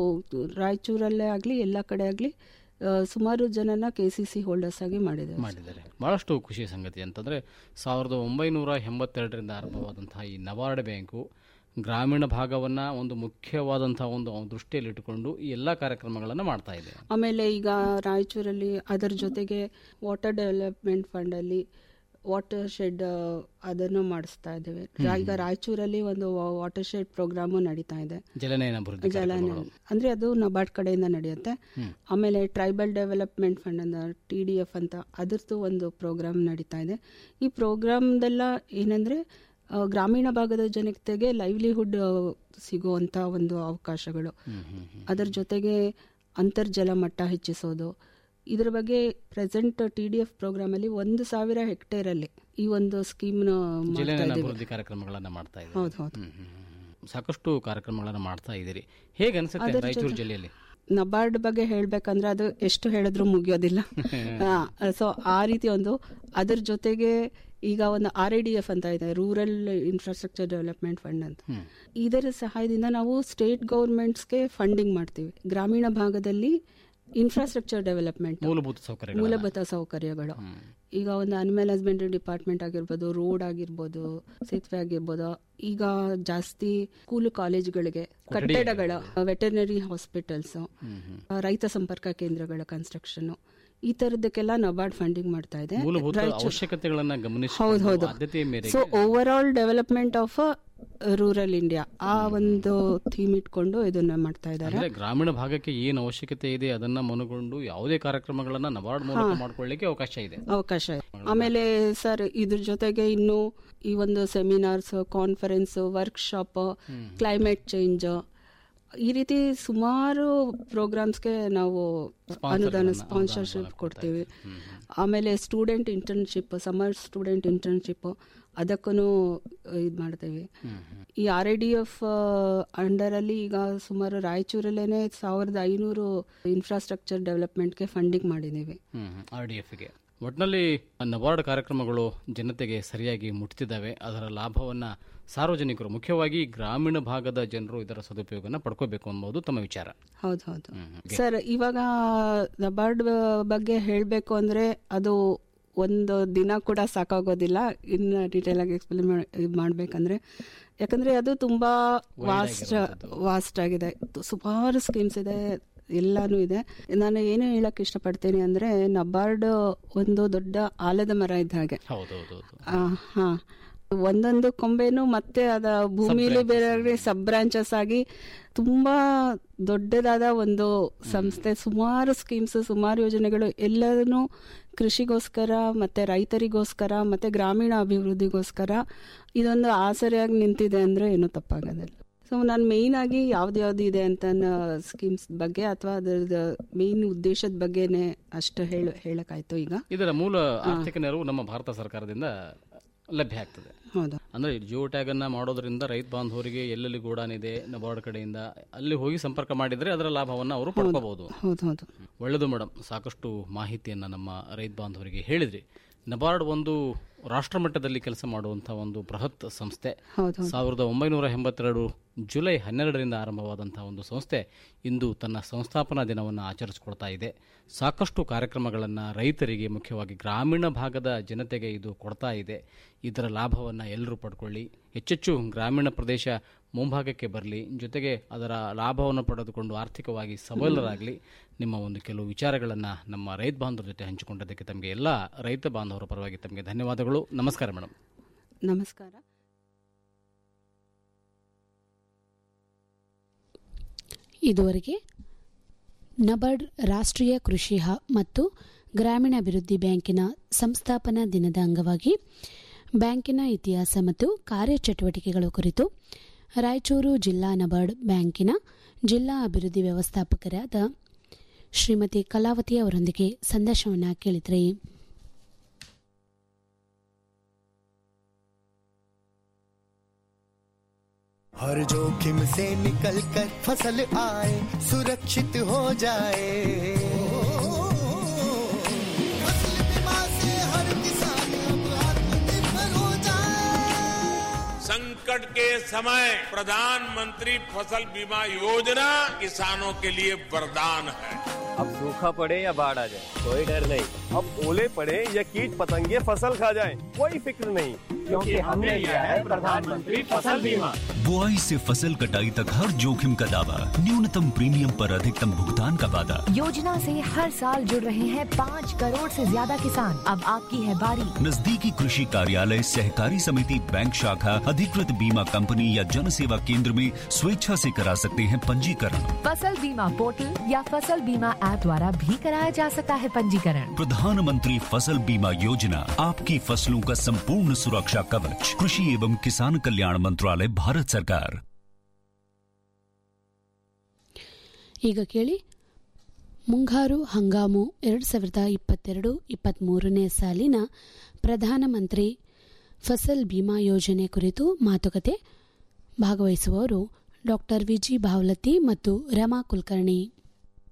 ರಾಯಚೂರಲ್ಲೇ ಆಗಲಿ ಎಲ್ಲ ಕಡೆ ಆಗಲಿ ಸುಮಾರು ಜನನ ಕೆ ಸಿ ಸಿ ಹೋಲ್ಡರ್ಸ್ ಆಗಿ ಮಾಡಿದ್ದಾರೆ ಮಾಡಿದ್ದಾರೆ ಬಹಳಷ್ಟು ಖುಷಿಯ ಸಂಗತಿ ಅಂತಂದ್ರೆ ಸಾವಿರದ ಒಂಬೈನೂರ ಎಂಬತ್ತೆರಡರಿಂದ ಆರಂಭವಾದಂತಹ ಈ ನಬಾರ್ಡ್ ಬ್ಯಾಂಕು ಗ್ರಾಮೀಣ ಭಾಗವನ್ನ ಒಂದು ಮುಖ್ಯವಾದಂತಹ ಒಂದು ದೃಷ್ಟಿಯಲ್ಲಿ ಇಟ್ಟುಕೊಂಡು ಈ ಎಲ್ಲಾ ಕಾರ್ಯಕ್ರಮಗಳನ್ನ ಮಾಡ್ತಾ ಇದೆ ಆಮೇಲೆ ಈಗ ರಾಯಚೂರಲ್ಲಿ ಅದರ ಜೊತೆಗೆ ವಾಟರ್ ಡೆವಲಪ್ಮೆಂಟ್ ಫಂಡ್ ಅಲ್ಲಿ ವಾಟರ್ ಶೆಡ್ ಅದನ್ನು ಮಾಡಿಸ್ತಾ ಇದ್ದೇವೆ ರಾ- ಈಗ ರಾಯಚೂರಲ್ಲಿ ಒಂದು ವಾಟರ್ ಶೆಡ್ ಪ್ರೋಗ್ರಾಮು ನಡೀತಾ ಇದೆ ಜಲನಯನ ಅಭಿವೃದ್ಧಿ ಜಲ ಕಾರ್ಯಕ್ರಮಗಳು. ಅಂದ್ರೆ ಅದು ನಬಾರ್ಡ್ ಕಡೆಯಿಂದ ನಡೆಯುತ್ತೆ ಆಮೇಲೆ ಟ್ರೈಬಲ್ ಡೆವಲಪ್ಮೆಂಟ್ ಫಂಡ್ ಅಂತ ಟಿ ಡಿ ಎಫ್ ಅಂತ ಅದ್ರದ್ದು ಒಂದು ಪ್ರೋಗ್ರಾಮ್ ನಡೀತಾ ಇದೆ ಈ ಪ್ರೋಗ್ರಾಮ್ದೆಲ್ಲ ಏನಂದ್ರೆ ಆ, ಗ್ರಾಮೀಣ ಭಾಗದ ಜನತೆಗೆ ಲೈವ್ಲಿಹುಡ್ ಸಿಗುವಂತ ಒಂದು ಅವಕಾಶಗಳು ಅದರ ಜೊತೆಗೆ ಅಂತರ್ಜಲ ಮಟ್ಟ ಹೆಚ್ಚಿಸೋದು ಇದರ ಬಗ್ಗೆ present T D F programme ಅಲ್ಲಿ ಒಂದು ಸಾವಿರ ಹೆಕ್ಟೇರ್ ಅಲ್ಲಿ ಈ ಒಂದು ಸ್ಕೀಮ್ ಮಾಡ್ತಾ ಜಲನಯನ ಇದ್ದೀವಿ ಅಭಿವೃದ್ಧಿ ಕಾರ್ಯಕ್ರಮಗಳನ್ನ ಮಾಡ್ತಾ ಇದೆ ಹೌದು ಹೌದು ಸಾಕಷ್ಟು ಕಾರ್ಯಕ್ರಮಗಳನ್ನ ಮಾಡ್ತಾ ಇದ್ದೀರಿ ಹೇಗೆ ಅನ್ಸುತ್ತೆ ರಾಯಚೂರು ಜಿಲ್ಲೆಯಲ್ಲಿ ನಬಾರ್ಡ್ ಬಗ್ಗೆ ಹೇಳ್ಬೇಕಂದ್ರೆ ಅದು ಎಷ್ಟು ಹೇಳಿದ್ರು ಮುಗಿಯೋದಿಲ್ಲ ಸೊ ಆ ರೀತಿ ಒಂದು ಅದ್ರ ಜೊತೆಗೆ ಈಗ ಒಂದು ಆರ್ ಐ ಡಿ ಎಫ್ ಅಂತ ಇದೆ ರೂರಲ್ ಇನ್ಫ್ರಾಸ್ಟ್ರಕ್ಚರ್ ಡೆವಲಪ್ಮೆಂಟ್ ಫಂಡ್ ಅಂತ ಇದರ ಸಹಾಯದಿಂದ ನಾವು ಸ್ಟೇಟ್ ಗೌರ್ಮೆಂಟ್ಸ್ಗೆ ಫಂಡಿಂಗ್ ಮಾಡ್ತೀವಿ ಗ್ರಾಮೀಣ ಭಾಗದಲ್ಲಿ ಇನ್ಫ್ರಾಸ್ಟ್ರಕ್ಚರ್ ಡೆವಲಪ್ಮೆಂಟ್ ಮೂಲಭೂತ ಸೌಕರ್ಯಗಳು ಮೂಲಭೂತ ಸೌಕರ್ಯಗಳು ಈಗ ಒಂದು ಅನಿಮಲ್ ಹಸ್ಬೆಂಡ್ರಿ ಡಿಪಾರ್ಟ್ಮೆಂಟ್ ಆಗಿರ್ಬೋದು ರೋಡ್ ಆಗಿರ್ಬೋದು ಸೇತುವೆ ಆಗಿರ್ಬೋದು ಈಗ ಜಾಸ್ತಿ ಸ್ಕೂಲ್ ಕಾಲೇಜ್ಗಳಿಗೆ ಕಟ್ಟಡಗಳ ವೆಟರ್ನರಿ ಹಾಸ್ಪಿಟಲ್ಸ್ ರೈತ ಸಂಪರ್ಕ ಕೇಂದ್ರಗಳ ಕನ್ಸ್ಟ್ರಕ್ಷನ್ ಈ ತರದಕ್ಕೆಲ್ಲ ನಬಾರ್ಡ್ ಫಂಡಿಂಗ್ ಮಾಡ್ತಾ ಇದೆ ಮೂಲಭೂತ ರಾಯಚೂರು- ಅವಶ್ಯಕತೆಗಳನ್ನ ಗಮನಿಸಿ ಹೌದು ಹೌದು ಆದ್ಯತೆಯ ಸೊ ಮೇರೆಗೆ overall development of rural India ಆ ಒಂದು ಥೀಮ್ ಇಟ್ಕೊಂಡು ಇದನ್ನ ಮಾಡ್ತಾ ಇದ್ದಾರೆ ಅಂದ್ರೆ ಗ್ರಾಮೀಣ ಭಾಗಕ್ಕೆ ಏನು ಅವಶ್ಯಕತೆ ಇದೆ ಅದನ್ನ ಮನಗೊಂಡು ಯಾವುದೇ ಕಾರ್ಯಕ್ರಮಗಳನ್ನ ನಬಾರ್ಡ್ ಮೂಲಕ ಮಾಡ್ಕೊಳ್ಳಿಕ್ಕೆ ಅವಕಾಶ ಇದೆ ಅವಕಾಶ ಇದೆ ಆಮೇಲೆ ಸರ್ ಇದ್ರ ಜೊತೆಗೆ ಇನ್ನು ಈ ಒಂದು seminars conference workshop climate change ಈ ರೀತಿ ಸುಮಾರು ಪ್ರೋಗ್ರಾಮ್ಸ್ಗೆ ನಾವು ಅನುದಾನ ಸ್ಪಾನ್ಸರ್ಶಿಪ್ ಕೊಡ್ತೀವಿ ಆಮೇಲೆ student internship summer student internship ಅದಕ್ಕೂ ಇದು ಮಾಡ್ತೀವಿ ಈ ಆರ್ ಐ ಡಿ ಎಫ್ ಅಂಡರಲ್ಲಿ ಈಗ ಸುಮಾರು ರಾಯಚೂರಲ್ಲೇನೆ ಸಾವಿರದ ಐನೂರು ಇನ್ಫ್ರಾಸ್ಟ್ರಕ್ಚರ್ ಡೆವಲಪ್ಮೆಂಟ್ಗೆ ಫಂಡಿಂಗ್ ಮಾಡಿದ್ದೀವಿ ಆರ್ ಡಿ ಎಫ್ಗೆ ಒಟ್ಟಿನಲ್ಲಿ ನಬಾರ್ಡ್ ಕಾರ್ಯಕ್ರಮಗಳು ಜನತೆಗೆ ಸರಿಯಾಗಿ ಮುಟ್ತಿದ್ದಾವೆ ಅದರ ಲಾಭವನ್ನ ಸಾರ್ವಜನಿಕರು ಮುಖ್ಯವಾಗಿ ಗ್ರಾಮೀಣ ಭಾಗದ ಜನರು ಇದರ ಸದುಪಯೋಗನ ಪಡ್ಕೋಬೇಕು ಅನ್ನೋದು ತಮ್ಮ ವಿಚಾರ ಹೌದು ಹೌದು ಸರ್ ಇವಾಗ ನಬಾರ್ಡ್ ಬಗ್ಗೆ ಹೇಳಬೇಕು ಅಂದ್ರೆ ಅದು ಒಂದು ದಿನ ಕೂಡ ಸಾಕಾಗೋದಿಲ್ಲ ಇನ್ನು ಡೀಟೇಲ್ ಆಗಿ ಎಕ್ಸ್ಪ್ಲೇನ್ ಮಾಡ್ಬೇಕಂದ್ರೆ ಯಾಕಂದ್ರೆ ಅದು ತುಂಬಾ ವಾಸ್ಟ್ ವಾಸ್ಟ್ ಆಗಿದೆ ಸುಮಾರು ಸ್ಕೀಮ್ಸ್ ಇದೆ ಎಲ್ಲಾನು ಇದೆ ನಾನು ಏನು ಹೇಳಕ್ ಇಷ್ಟಪಡ್ತೀನಿ ಅಂದ್ರೆ ನಬಾರ್ಡ್ ಒಂದು ದೊಡ್ಡ ಆಲದ ಮರ ಇದ್ದ ಹಾಗೆ ಹೌದೌದು ಆ, ಹಾ ಒಂದೊಂದು ಕೊಂಬೆನು ಮತ್ತೆ ಅದ ಭೂಮಿಲಿ ಬೇರೆ ಸಬ್ ಬ್ರಾಂಚಸ್ ಆಗಿ ತುಂಬಾ ದೊಡ್ಡದಾದ ಒಂದು ಸಂಸ್ಥೆ ಸುಮಾರು ಸ್ಕೀಮ್ಸ್ ಸುಮಾರು ಯೋಜನೆಗಳು ಎಲ್ಲದನ್ನು ಕೃಷಿಗೋಸ್ಕರ ಮತ್ತೆ ರೈತರಿಗೋಸ್ಕರ ಮತ್ತೆ ಗ್ರಾಮೀಣ ಅಭಿವೃದ್ಧಿಗೋಸ್ಕರ ಇದೊಂದು ಆಸರೆಯಾಗಿ ನಿಂತಿದೆ ಅಂದ್ರೆ ಏನು ತಪ್ಪಾಗೋದಿಲ್ಲ ಸೊ ನಾನು ಮೇಯ್ನ್ ಆಗಿ ಯಾವ್ದು ಯಾವ್ದು ಇದೆ ಅಂತ ಸ್ಕೀಮ್ಸ್ ಬಗ್ಗೆ ಅಥವಾ ಅದರ ಮೇಯ್ನ್ ಉದ್ದೇಶದ ಬಗ್ಗೆನೆ ಅಷ್ಟು ಹೇಳ ಹೇಳಕ್ಕಾಯ್ತು ಈಗ ಇದರ ಮೂಲ ಆರ್ಥಿಕ ನೆರವು ನಮ್ಮ ಭಾರತ ಸರ್ಕಾರದಿಂದ ಲಭ್ಯ ಆಗ್ತದೆ ಹೌದು ಅಂದ್ರೆ ಜಿಯೋ ಟ್ಯಾಗ್ ಅನ್ನ ಮಾಡೋದ್ರಿಂದ ರೈತ ಬಾಂಧವರಿಗೆ ಎಲ್ಲೆಲ್ಲಿ ಗೋಡಾನ್ ಇದೆ ನಬಾರ್ಡ್ ಕಡೆಯಿಂದ ಅಲ್ಲಿ ಹೋಗಿ ಸಂಪರ್ಕ ಮಾಡಿದ್ರೆ ಅದರ ಲಾಭವನ್ನ ಅವರು ಪಡ್ಕೋಬಹುದು ಹೌದು ಹೌದು ಒಳ್ಳೆಯದು ಮೇಡಮ್ ಸಾಕಷ್ಟು ಮಾಹಿತಿಯನ್ನು ನಮ್ಮ ರೈತ ಬಾಂಧವರಿಗೆ ಹೇಳಿದ್ರಿ ನಬಾರ್ಡ್ ಒಂದು ರಾಷ್ಟ್ರ ಮಟ್ಟದಲ್ಲಿ ಕೆಲಸ ಮಾಡುವಂತಹ ಒಂದು ಬೃಹತ್ ಸಂಸ್ಥೆ ಹೌದು ಸಾವಿರದ ಒಂಬೈನೂರ ಎಂಬತ್ತೆರಡು ಜುಲೈ ಹನ್ನೆರಡರಿಂದ ಆರಂಭವಾದಂತಹ ಒಂದು ಸಂಸ್ಥೆ ಇಂದು ತನ್ನ ಸಂಸ್ಥಾಪನಾ ದಿನವನ್ನು ಆಚರಿಸಿಕೊಳ್ತಾ ಇದೆ ಸಾಕಷ್ಟು ಕಾರ್ಯಕ್ರಮಗಳನ್ನು ರೈತರಿಗೆ ಮುಖ್ಯವಾಗಿ ಗ್ರಾಮೀಣ ಭಾಗದ ಜನತೆಗೆ ಇದು ಕೊಡ್ತಾ ಇದೆ ಇದರ ಲಾಭವನ್ನು ಎಲ್ಲರೂ ಪಡ್ಕೊಳ್ಳಿ ಹೆಚ್ಚೆಚ್ಚು ಗ್ರಾಮೀಣ ಪ್ರದೇಶ ಮುಂಭಾಗಕ್ಕೆ ಬರಲಿ ಜೊತೆಗೆ ಅದರ ಲಾಭವನ್ನು ಪಡೆದುಕೊಂಡು ಆರ್ಥಿಕವಾಗಿ ಸಬಲರಾಗಲಿ ನಿಮ್ಮ ಒಂದು ಕೆಲವು ವಿಚಾರಗಳನ್ನು ನಮ್ಮ ರೈತ ಬಾಂಧವರ ಜೊತೆ ಹಂಚಿಕೊಂಡದಕ್ಕೆ ತಮಗೆ ಎಲ್ಲ ರೈತ ಬಾಂಧವರ ಪರವಾಗಿ ತಮಗೆ ಧನ್ಯವಾದಗಳು ನಮಸ್ಕಾರ ಮೇಡಮ್ ನಮಸ್ಕಾರ ಇದುವರೆಗೆ ನಬಾರ್ಡ್ ರಾಷ್ಟ್ರೀಯ ಕೃಷಿ ಹ ಮತ್ತು ಗ್ರಾಮೀಣಾಭಿವೃದ್ಧಿ ಬ್ಯಾಂಕಿನ ಸಂಸ್ಥಾಪನಾ ದಿನದ ಅಂಗವಾಗಿ ಬ್ಯಾಂಕಿನ ಇತಿಹಾಸ ಮತ್ತು ಕಾರ್ಯಚಟುವಟಿಕೆಗಳ ಕುರಿತು ರಾಯಚೂರು ಜಿಲ್ಲಾ ನಬಾರ್ಡ್ ಬ್ಯಾಂಕಿನ ಜಿಲ್ಲಾ ಅಭಿವೃದ್ಧಿ ವ್ಯವಸ್ಥಾಪಕರಾದ ಶ್ರೀಮತಿ ಕಲಾವತಿ ಅವರೊಂದಿಗೆ ಸಂದರ್ಶನವನ್ನು ಕೇಳಿದ್ರಿ हर जोखिम से निकल कर फसल आए सुरक्षित हो जाए फसल बीमा से हर किसान अब आत्मनिर्भर हो जाए संकट के समय प्रधानमंत्री फसल बीमा योजना किसानों के लिए वरदान है अब सूखा पड़े या बाढ़ आ जाए कोई डर नहीं अब ओले पड़े या कीट पतंगे फसल खा जाए कोई फिक्र नहीं क्योंकि हमने लिया है प्रधानमंत्री फसल बीमा बुआई से फसल कटाई तक हर जोखिम का दावा न्यूनतम प्रीमियम पर अधिकतम भुगतान का वादा योजना से हर साल जुड़ रहे हैं पाँच करोड़ से ज्यादा किसान अब आपकी है बारी नजदीकी कृषि कार्यालय सहकारी समिति बैंक शाखा अधिकृत बीमा कंपनी या जन सेवा केंद्र में स्वेच्छा से करा सकते हैं पंजीकरण फसल बीमा पोर्टल या फसल बीमा ऐप द्वारा भी कराया जा सकता है पंजीकरण प्रधानमंत्री फसल बीमा योजना आपकी फसलों का संपूर्ण सुरक्षा कवच कृषि एवं किसान कल्याण मंत्रालय भारत सरकार ಈಗ ಕೇಳಿ ಮುಂಗಾರು ಹಂಗಾಮು ಎರಡು ಸಾವಿರದ ಇಪ್ಪತ್ತೆರಡು ಇಪ್ಪತ್ತ್ಮೂರನೇ ಸಾಲಿನ ಪ್ರಧಾನಮಂತ್ರಿ ಫಸಲ್ ಬಿಮಾ ಯೋಜನೆ ಕುರಿತು ಮಾತುಕತೆ ಭಾಗವಹಿಸುವವರು ಡಾಕ್ಟರ್ ವಿಜಿ ಭಾವಲತಿ ಮತ್ತು ರಮಾ ಕುಲಕರ್ಣಿ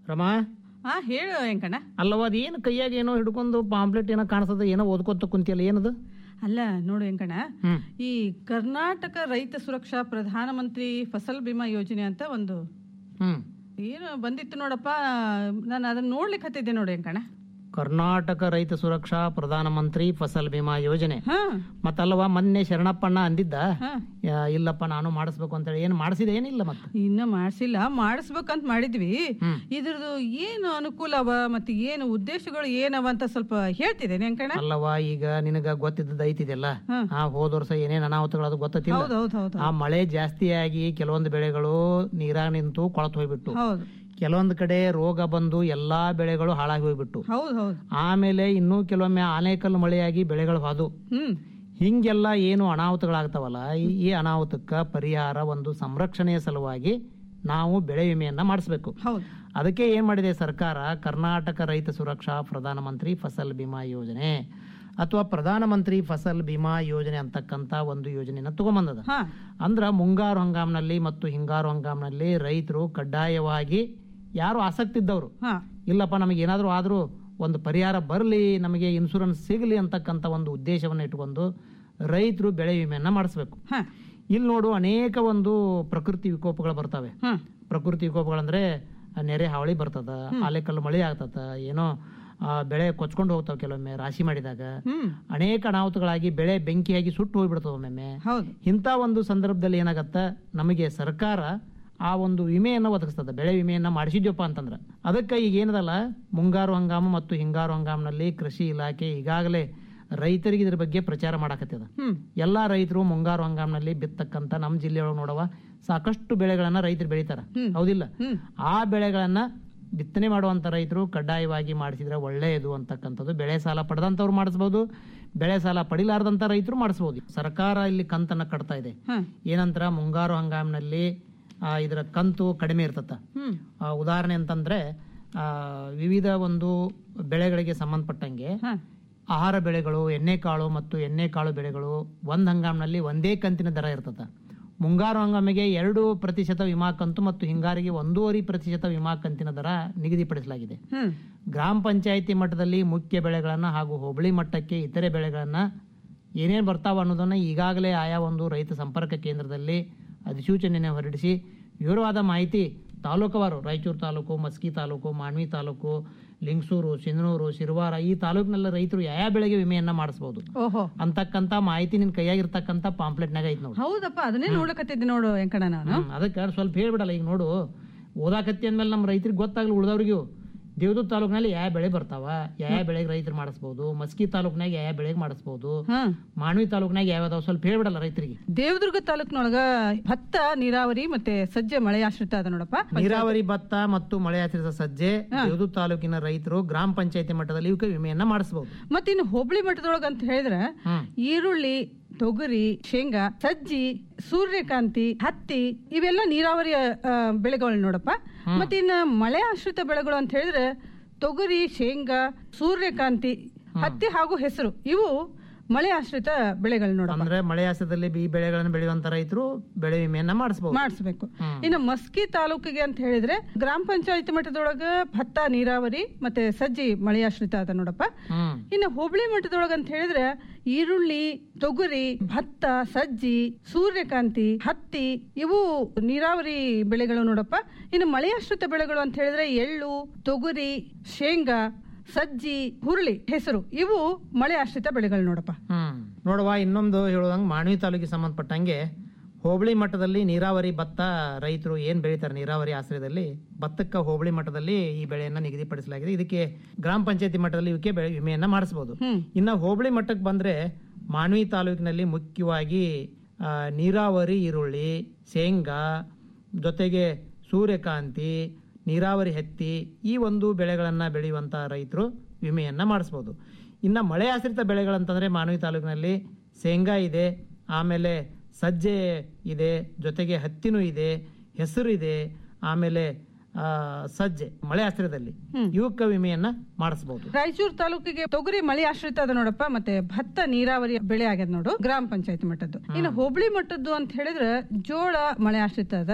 ರಮಾ ಹಾ ಹೇಳು ವೆಂಕಣ್ಣ ಅಲ್ಲವ ಅದೇನು ಕೈಯಾಗ ಏನೋ ಹಿಡ್ಕೊಂಡು ಪಾಂಪ್ಲೆಟ್ ಏನೋ ಕಾಣಿಸ್ತದೆ ಏನೋ ಓದ್ಕೊತ ಕುಂತಿಯಲ್ಲ ಏನದು ಅಲ್ಲ ನೋಡು ವೆಂಕಣ್ಣ ಹ್ಮ್. ಈ ಕರ್ನಾಟಕ ರೈತ ಸುರಕ್ಷಾ ಪ್ರಧಾನಮಂತ್ರಿ ಫಸಲ್ ಬಿಮಾ ಯೋಜನೆ ಅಂತ ಒಂದು ಹ್ಮ್ ಏನು ಬಂದಿತ್ತು ನೋಡಪ್ಪ ನಾನು ಅದನ್ನ ನೋಡ್ಲಿಕ್ಕೆ ಹತ್ತಿದ್ದೆ ನೋಡಿ ವೆಂಕಣ್ಣ ಕರ್ನಾಟಕ ರೈತ ಸುರಕ್ಷಾ ಪ್ರಧಾನಮಂತ್ರಿ ಫಸಲ್ ಬಿಮಾ ಯೋಜನೆ ಹಾ ಮತ್ತಲ್ಲವ ಮೊನ್ನೆ ಶರಣಪ್ಪಣ್ಣ ಅಂದಿದ್ದ ಹಾ. ಯಾ- ಇಲ್ಲಪ್ಪ ನಾನು ಮಾಡಿಸ್ಬೇಕು ಅಂತೇಳಿ ಏನು ಮಾಡಿಸಿದೆ ಏನಿಲ್ಲ ಮತ್ತೆ ಇನ್ನ ಮಾಡಿಸಿಲ್ಲ ಮಾಡಿಸ್ಬೇಕಂತ ಮಾಡಿದ್ವಿ ಇದ್ರದ್ದು ಏನು ಅನುಕೂಲವ ಮತ್ತೆ ಏನು ಉದ್ದೇಶಗಳು ಏನವ ಅಂತ ಸ್ವಲ್ಪ ಹೇಳ್ತಿದ್ದೇನೆ ವೆಂಕಣ್ಣ ಅಲ್ಲವ ಈಗ ನಿನಗ ಗೊತ್ತಿದ್ದದ ಐತಿದೆಲ್ಲ ಆ ಹೋದ ವರ್ಷ ಏನೇನ್ ಅನಾಹುತಗಳು ಅದು ಹೌದು ಗೊತ್ತಿಲ್ಲ ಹೌದು ಹೌದು ಆ ಮಳೆ ಜಾಸ್ತಿಯಾಗಿ ಕೆಲವೊಂದು ಬೆಳೆಗಳು ನೀರಾಗ ನಿಂತು ಕೊಳತು ಹೋಗ್ಬಿಟ್ಟು ಹೌದು ಕೆಲವೊಂದು ಕಡೆ ರೋಗ ಬಂದು ಎಲ್ಲಾ ಬೆಳೆಗಳು ಹಾಳಾಗಿ ಹೋಗ್ಬಿಟ್ಟು ಹೌದು ಹೌದು ಆಮೇಲೆ ಇನ್ನೂ ಕೆಲವೊಮ್ಮೆ ಆನೇಕಲ್ಲು ಮಳೆಯಾಗಿ ಬೆಳೆಗಳು ಹಾದು ಹ್ಮ್ ಹಿಂಗೆಲ್ಲ ಏನು ಅನಾಹುತಗಳಾಗ್ತಾವಲ್ಲ ಈ- ಈ ಅನಾಹುತಕ್ಕ ಪರಿಹಾರ ಒಂದು ಸಂರಕ್ಷಣೆಯ ಸಲುವಾಗಿ ನಾವು ಬೆಳೆ ವಿಮೆಯನ್ನ ಮಾಡಿಸ್ಬೇಕು ಹೌದು ಅದಕ್ಕೆ ಏನ್ ಮಾಡಿದೆ ಸರ್ಕಾರ ಕರ್ನಾಟಕ ರೈತ ಸುರಕ್ಷಾ ಪ್ರಧಾನಮಂತ್ರಿ ಫಸಲ್ ಬಿಮಾ ಯೋಜನೆ ಅಥವಾ ಪ್ರಧಾನಮಂತ್ರಿ ಫಸಲ್ ಬಿಮಾ ಯೋಜನೆ ಅಂತಕ್ಕಂತ ಒಂದು ಯೋಜನೆಯನ್ನ ತಗೊಂಬಂದದ ಹಾ ಅಂದ್ರ ಮುಂಗಾರು ಹಂಗಾಮ್ನಲ್ಲಿ ಮತ್ತು ಹಿಂಗಾರು ಹಂಗಾಮ್ನಲ್ಲಿ ರೈತರು ಕಡ್ಡಾಯವಾಗಿ ಯಾರು ಆಸಕ್ತಿ ಇದ್ದವರು ಹಾ ಇಲ್ಲಪ್ಪ ನಮಗೆ ಏನಾದರೂ ಆದರೂ ಒಂದು ಪರಿಹಾರ ಬರಲಿ ನಮಗೆ ಇನ್ಶೂರೆನ್ಸ್ ಸಿಗಲಿ ಅಂತಕ್ಕಂಥ ಒಂದು ಉದ್ದೇಶವನ್ನು ಇಟ್ಕೊಂಡು ರೈತರು ಬೆಳೆ ವಿಮೆಯನ್ನ ಮಾಡಿಸ್ಬೇಕು ಹಾ ಇಲ್ಲಿ ನೋಡು ಅನೇಕ ಒಂದು ಪ್ರಕೃತಿ ವಿಕೋಪಗಳು ಬರ್ತವೆ ಹ್ಮ್ ಪ್ರಕೃತಿ ವಿಕೋಪಗಳಂದ್ರೆ ಆ ನೆರೆ ಹಾವಳಿ ಬರ್ತದ ಆಲೆಕಲ್ಲು ಮಳೆ ಆಗ್ತದ ಏನೋ ಆ, ಬೆಳೆ ಕೊಚ್ಕೊಂಡು ಹೋಗ್ತಾವ ಕೆಲವೊಮ್ಮೆ ರಾಶಿ ಮಾಡಿದಾಗ ಹ್ಮ್ ಅನೇಕ ಅನಾಹುತಗಳಾಗಿ ಬೆಳೆ ಬೆಂಕಿಯಾಗಿ ಸುಟ್ಟು ಹೋಗ್ಬಿಡ್ತಾವ ಒಮ್ಮೊಮ್ಮೆ ಹೌದು ಇಂಥ ಒಂದು ಸಂದರ್ಭದಲ್ಲಿ ಏನಾಗತ್ತ ನಮಗೆ ಸರ್ಕಾರ ಆ ಒಂದು ವಿಮೆಯನ್ನ ಒದಗಿಸ್ತದೆ ಬೆಳೆ ವಿಮೆಯನ್ನ ಮಾಡಿಸಿದ್ಯಪ್ಪ ಅಂತಂದ್ರೆ ಅದಕ್ಕೆ ಈಗ ಏನದಲ್ಲ ಮುಂಗಾರು ಹಂಗಾಮು ಮತ್ತು ಹಿಂಗಾರು ಹಂಗಾಮಿನಲ್ಲಿ ಕೃಷಿ ಇಲಾಖೆ ಈಗಾಗಲೇ ರೈತರಿಗೆ ಇದ್ರ ಬಗ್ಗೆ ಪ್ರಚಾರ ಮಾಡಾಕತ್ತದ ಹ್ಮ್ ಎಲ್ಲಾ ರೈತರು ಮುಂಗಾರು ಹಂಗಾಮಿನಲ್ಲಿ ಬಿತ್ತಕ್ಕಂತ ನಮ್ಮ ಜಿಲ್ಲೆಯೊಳಗೆ ನೋಡವ ಸಾಕಷ್ಟು ಬೆಳೆಗಳನ್ನ ರೈತರು ಬೆಳಿತಾರ ಹೌದಿಲ್ಲ ಆ ಬೆಳೆಗಳನ್ನ ಬಿತ್ತನೆ ಮಾಡುವಂತ ರೈತರು ಕಡ್ಡಾಯವಾಗಿ ಮಾಡಿಸಿದ್ರೆ ಒಳ್ಳೆಯದು ಅಂತಕ್ಕಂಥದ್ದು ಬೆಳೆ ಸಾಲ ಪಡೆದಂತವ್ರು ಮಾಡಿಸ್ಬೋದು ಬೆಳೆ ಸಾಲ ಪಡಿಲಾರ್ದಂತ ರೈತರು ಮಾಡಿಸ್ಬೋದು ಸರ್ಕಾರ ಇಲ್ಲಿ ಕಂತನ್ನ ಕಟ್ತಾ ಇದೆ ಹ್ಮ್. ಏನಂತರ ಮುಂಗಾರು ಹಂಗಾಮಿನಲ್ಲಿ ಆ, ಇದರ ಕಂತು ಕಡಿಮೆ ಇರ್ತತ್ತ ಹ್ಮ್ ಆ, ಉದಾಹರಣೆ ಅಂತಂದ್ರೆ ಆ, ವಿವಿಧ ಒಂದು ಬೆಳೆಗಳಿಗೆ ಸಂಬಂಧಪಟ್ಟಂಗೆ ಹಾ ಆಹಾರ ಬೆಳೆಗಳು ಎಣ್ಣೆಕಾಳು ಮತ್ತು ಎಣ್ಣೆಕಾಳು ಬೆಳೆಗಳು ಒಂದ್ ಹಂಗಾಮಿನಲ್ಲಿ ಒಂದೇ ಕಂತಿನ ದರ ಇರ್ತದ ಮುಂಗಾರು ಹಂಗಾಮಿಗೆ ಎರಡು ಪ್ರತಿಶತ ವಿಮಾ ಕಂತು ಮತ್ತು ಹಿಂಗಾರಿಗೆ ಒಂದೂವರೆ ಪ್ರತಿಶತ ವಿಮಾ ಕಂತಿನ ದರ ನಿಗದಿಪಡಿಸಲಾಗಿದೆ ಹ್ಮ್ ಗ್ರಾಮ ಪಂಚಾಯಿತಿ ಮಟ್ಟದಲ್ಲಿ ಮುಖ್ಯ ಬೆಳೆಗಳನ್ನ ಹಾಗೂ ಹೋಬಳಿ ಮಟ್ಟಕ್ಕೆ ಇತರೆ ಬೆಳೆಗಳನ್ನ ಏನೇನು ಬರ್ತಾವ ಅನ್ನೋದನ್ನ ಈಗಾಗಲೇ ಆಯಾ ಒಂದು ರೈತ ಸಂಪರ್ಕ ಕೇಂದ್ರದಲ್ಲಿ ಅಧಿಸೂಚನೆಯನ್ನು ಹೊರಡಿಸಿ ವಿವರವಾದ ಮಾಹಿತಿ ತಾಲೂಕವಾರು ರಾಯಚೂರು ತಾಲೂಕು ಮಸ್ಕಿ ತಾಲೂಕು ಮಾನ್ವಿ ತಾಲೂಕು ಲಿಂಗಸೂರು ಸಿಂಧನೂರು ಶಿರವಾರ ಈ ತಾಲೂಕಿನೆಲ್ಲ ರೈತರು ಯಾವ ಬೆಳೆಗೆ ವಿಮೆಯನ್ನ ಮಾಡಿಸಬಹುದು ಓಹೋ ಅಂತಕ್ಕಂತ ಮಾಹಿತಿ ನಿನ್ ಕೈಯಾಗಿರ್ತಕ್ಕಂತ ಪಾಂಪ್ಲೆಟ್ನಾಗ ಐತಿ ನೋಡಿ ಹೌದಪ್ಪ ಅದನ್ನೇ ನೋಡ್ಲಕತ್ತಿದ್ದೆ ನೋಡು ವೆಂಕಣ್ಣ ನಾನು ಹ್ಮ್, ಅದಕ್ಕೆ ಸ್ವಲ್ಪ ಹೇಳ್ಬಿಡಲ್ಲ ಈಗ ನೋಡು ಓದಾಕತ್ತಿ ಅಂದ್ಮೇಲೆ ನಮ್ಮ ರೈತರಿಗೆ ಗೊತ್ತಾಗ್ಲಿ ಉಳ್ದವ್ರಿಗೂ ದೇವದುರ್ಗ ತಾಲೂಕಿನಲ್ಲಿ ಯಾವ ಬೆಳೆ ಬರ್ತಾವ ಯಾವ ಬೆಳೆಗೆ ರೈತರು ಮಾಡಿಸ್ಬೋದು ಮಸ್ಕಿ ತಾಲೂಕಿನಾಗ ಯಾವ ಬೆಳೆಗೆ ಮಾಡಿಸ್ಬೋದು ಹ್ಮ್ ಮಾನ್ವಿ ತಾಲೂಕಿನಾಗ ಯಾವ್ಯಾವ ಸ್ವಲ್ಪ ಹೇಳ್ಬಿಡಲ್ಲ ರೈತರಿಗೆ ದೇವದುರ್ಗ ತಾಲೂಕಿನೊಳಗ ಭತ್ತ ನೀರಾವರಿ ಮತ್ತೆ ಸಜ್ಜೆ ಮಳೆ ಆಶ್ರಿತ ಅದ ನೋಡಪ್ಪ ನೀರಾವರಿ ಭತ್ತ ಮತ್ತು ಮಳೆ ಆಶ್ರಿತ ಸಜ್ಜೆ ದೇವದುರ್ಗ ತಾಲೂಕಿನ ರೈತರು ಗ್ರಾಮ ಪಂಚಾಯತಿ ಮಟ್ಟದಲ್ಲಿ ಇವಕ್ಕೆ ವಿಮೆಯನ್ನ ಮಾಡಿಸಬಹುದು ಮತ್ತಿನ್ನು ಹೋಬಳಿ ಮಟ್ಟದೊಳಗ ಅಂತ ಹೇಳಿದ್ರೆ ಹ್ಮ್. ಈರುಳ್ಳಿ ತೊಗರಿ ಶೇಂಗಾ ಸಜ್ಜಿ ಸೂರ್ಯಕಾಂತಿ ಹತ್ತಿ ಇವೆಲ್ಲ ನೀರಾವರಿ ಆ, ಬೆಳೆಗಳು ನೋಡಪ್ಪ ಮತ್ತಿನ್ನ ಮಳೆ ಆಶ್ರಿತ ಬೆಳೆಗಳು ಅಂತ ಹೇಳಿದ್ರೆ ತೊಗರಿ ಶೇಂಗಾ ಸೂರ್ಯಕಾಂತಿ ಹತ್ತಿ ಹಾಗೂ ಹೆಸರು ಇವು ಮಳೆ ಆಶ್ರಿತ ಬೆಳೆಗಳು ನೋಡಪ್ಪ ಅಂದ್ರೆ ಮಳೆ ಆಶ್ರಿತದಲ್ಲಿ ಈ ಬೆಳೆಗಳನ್ನು ಬೆಳೆಯುವಂತ ರೈತರು ಬೆಳೆ ವಿಮೆಯನ್ನ ಮಾಡಿಸಬಹುದು ಮಾಡಿಸ್ಬೇಕು ಇನ್ನು ಮಸ್ಕಿ ತಾಲೂಕಿಗೆ ಅಂತ ಹೇಳಿದ್ರೆ ಗ್ರಾಮ ಪಂಚಾಯತಿ ಮಟ್ಟದೊಳಗ ಭತ್ತ ನೀರಾವರಿ ಮತ್ತೆ ಸಜ್ಜಿ ಮಳೆ ಆಶ್ರಿತ ಅದ ನೋಡಪ್ಪ ಹ್ಮ್ ಇನ್ನು ಹೋಬಳಿ ಮಟ್ಟದೊಳಗ ಅಂತ ಹೇಳಿದ್ರೆ ಈರುಳ್ಳಿ ತೊಗರಿ ಭತ್ತ ಸಜ್ಜಿ ಸೂರ್ಯಕಾಂತಿ ಹತ್ತಿ ಇವು ನೀರಾವರಿ ಬೆಳೆಗಳು ನೋಡಪ್ಪ ಇನ್ನು ಮಳೆಯಾಶ್ರಿತ ಬೆಳೆಗಳು ಅಂತ ಹೇಳಿದ್ರೆ ಎಳ್ಳು ತೊಗರಿ ಶೇಂಗಾ ಸಜ್ಜಿ ಹುರುಳಿ ಹೆಸರು ಇವು ಮಳೆ ಆಶ್ರಿತ ಬೆಳೆಗಳು ನೋಡಪ್ಪ ಹ್ಮ್ ನೋಡುವ ಇನ್ನೊಂದು ಹೇಳುವಂಗೆ ಮಾನ್ವಿ ತಾಲೂಕಿಗೆ ಸಂಬಂಧಪಟ್ಟಂಗೆ ಹೋಬಳಿ ಮಟ್ಟದಲ್ಲಿ ನೀರಾವರಿ ಭತ್ತ ರೈತರು ಏನ್ ಬೆಳೀತಾರೆ ನೀರಾವರಿ ಆಶ್ರಯದಲ್ಲಿ ಭತ್ತಕ್ಕ ಹೋಬಳಿ ಮಟ್ಟದಲ್ಲಿ ಈ ಬೆಳೆಯನ್ನ ನಿಗದಿಪಡಿಸಲಾಗಿದೆ ಇದಕ್ಕೆ ಗ್ರಾಮ ಪಂಚಾಯತಿ ಮಟ್ಟದಲ್ಲಿ ಇವಕ್ಕೆ ಬೆಳೆ ವಿಮೆಯನ್ನ ಮಾಡಿಸಬಹುದು ಇನ್ನ ಹೋಬಳಿ ಮಟ್ಟಕ್ಕೆ ಬಂದ್ರೆ ಮಾನ್ವಿ ತಾಲೂಕಿನಲ್ಲಿ ಮುಖ್ಯವಾಗಿ ಆ, ನೀರಾವರಿ ಈರುಳ್ಳಿ ಶೇಂಗಾ ಜೊತೆಗೆ ಸೂರ್ಯಕಾಂತಿ ನೀರಾವರಿ ಹತ್ತಿ ಈ ಒಂದು ಬೆಳೆಗಳನ್ನ ಬೆಳೆಯುವಂತ ರೈತರು ವಿಮೆಯನ್ನ ಮಾಡಿಸ್ಬೋದು ಇನ್ನ ಮಳೆ ಆಶ್ರಿತ ಬೆಳೆಗಳಂತಂದ್ರೆ ಮಾನವಿ ತಾಲೂಕಿನಲ್ಲಿ ಶೇಂಗಾ ಇದೆ ಆಮೇಲೆ ಸಜ್ಜೆ ಇದೆ ಜೊತೆಗೆ ಹತ್ತಿನೂ ಇದೆ ಹೆಸರು ಇದೆ ಆಮೇಲೆ ಆ, ಸಜ್ಜೆ ಮಳೆ ಆಶ್ರಯದಲ್ಲಿ ಇವಕ್ಕ ವಿಮೆಯನ್ನ ಮಾಡಿಸ್ಬೋದು ರಾಯಚೂರು ತಾಲೂಕಿಗೆ ತೊಗರಿ ಮಳೆ ಆಶ್ರಿತ ಅದ ನೋಡಪ್ಪ ಮತ್ತೆ ಭತ್ತ ನೀರಾವರಿ ಬೆಳೆ ಆಗ್ಯದ ನೋಡು ಗ್ರಾಮ ಪಂಚಾಯತಿ ಮಟ್ಟದ್ದು ಇನ್ನು ಹೋಬಳಿ ಮಟ್ಟದ್ದು ಅಂತ ಹೇಳಿದ್ರೆ ಜೋಳ ಮಳೆ ಆಶ್ರಿತ ಅದ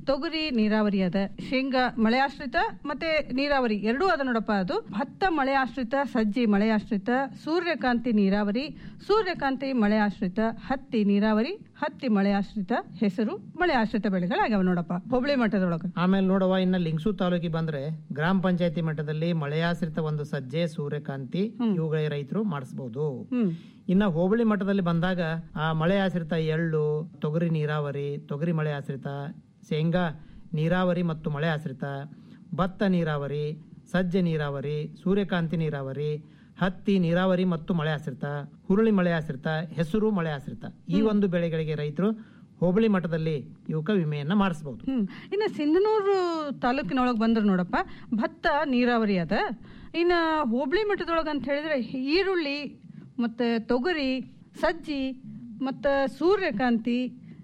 ತೊಗರಿ ನೀರಾವರಿ ಅದ ಶೇಂಗಾ ಮಳೆ ಆಶ್ರಿತ ಮತ್ತೆ ನೀರಾವರಿ ಎರಡೂ ಅದ ನೋಡಪ್ಪ ಅದು ಭತ್ತ ಮಳೆ ಆಶ್ರಿತ ಸಜ್ಜಿ ಮಳೆ ಆಶ್ರಿತ ಸೂರ್ಯಕಾಂತಿ ನೀರಾವರಿ ಸೂರ್ಯಕಾಂತಿ ಮಳೆ ಆಶ್ರಿತ ಹತ್ತಿ ನೀರಾವರಿ ಹತ್ತಿ ಮಳೆ ಆಶ್ರಿತ ಹೆಸರು ಮಳೆ ಆಶ್ರಿತ ಬೆಳೆಗಳಾಗ್ಯಾವ ನೋಡಪ್ಪ ಹುಬ್ಳಿ ಮಟ್ಟದೊಳಗ ಆಮೇಲೆ ನೋಡುವ ಇನ್ನ ಲಿಂಗಸೂರು ತಾಲೂಕಿಗೆ ಬಂದ್ರೆ ಗ್ರಾಮ ಪಂಚಾಯತಿ ಮಟ್ಟದಲ್ಲಿ ಮಳೆಯಾಶ್ರಿತ ಒಂದು ಸಜ್ಜೆ ಸೂರ್ಯಕಾಂತಿ ಇವುಗಳ ರೈತರು ಮಾಡಿಸಬಹುದು ಹ್ಮ್ ಇನ್ನ ಹೋಬಳಿ ಮಟ್ಟದಲ್ಲಿ ಬಂದಾಗ ಆ ಮಳೆ ಆಶ್ರಿತ ಎಳ್ಳು ತೊಗರಿ ನೀರಾವರಿ ತೊಗರಿ ಮಳೆ ಆಶ್ರಿತ ಶೇಂಗಾ ನೀರಾವರಿ ಮತ್ತು ಮಳೆ ಆಶ್ರಿತ ಭತ್ತ ನೀರಾವರಿ ಸಜ್ಜೆ ನೀರಾವರಿ ಸೂರ್ಯಕಾಂತಿ ನೀರಾವರಿ ಹತ್ತಿ ನೀರಾವರಿ ಮತ್ತು ಮಳೆ ಆಶ್ರಿತ ಹುರುಳಿ ಮಳೆ ಆಶ್ರಿತ ಹೆಸರು ಮಳೆ ಆಶ್ರಿತ ಈ ಒಂದು ಬೆಳೆಗಳಿಗೆ ರೈತರು ಹೋಬಳಿ ಮಟ್ಟದಲ್ಲಿ ಇವಕ್ಕ ವಿಮೆಯನ್ನ ಮಾಡಿಸಬಹುದು ಹ್ಮ್ ಇನ್ನು ಸಿಂಧನೂರು ತಾಲೂಕಿನೊಳಗೆ ಬಂದ್ರೆ ನೋಡಪ್ಪ ಭತ್ತ ನೀರಾವರಿ ಅದ ಇನ್ನು ಹೋಬಳಿ ಮಟ್ಟದೊಳಗೆ ಅಂತ ಹೇಳಿದ್ರೆ ಈರುಳ್ಳಿ ಮತ್ತು ತೊಗರಿ ಸಜ್ಜಿ ಮತ್ತು ಸೂರ್ಯಕಾಂತಿ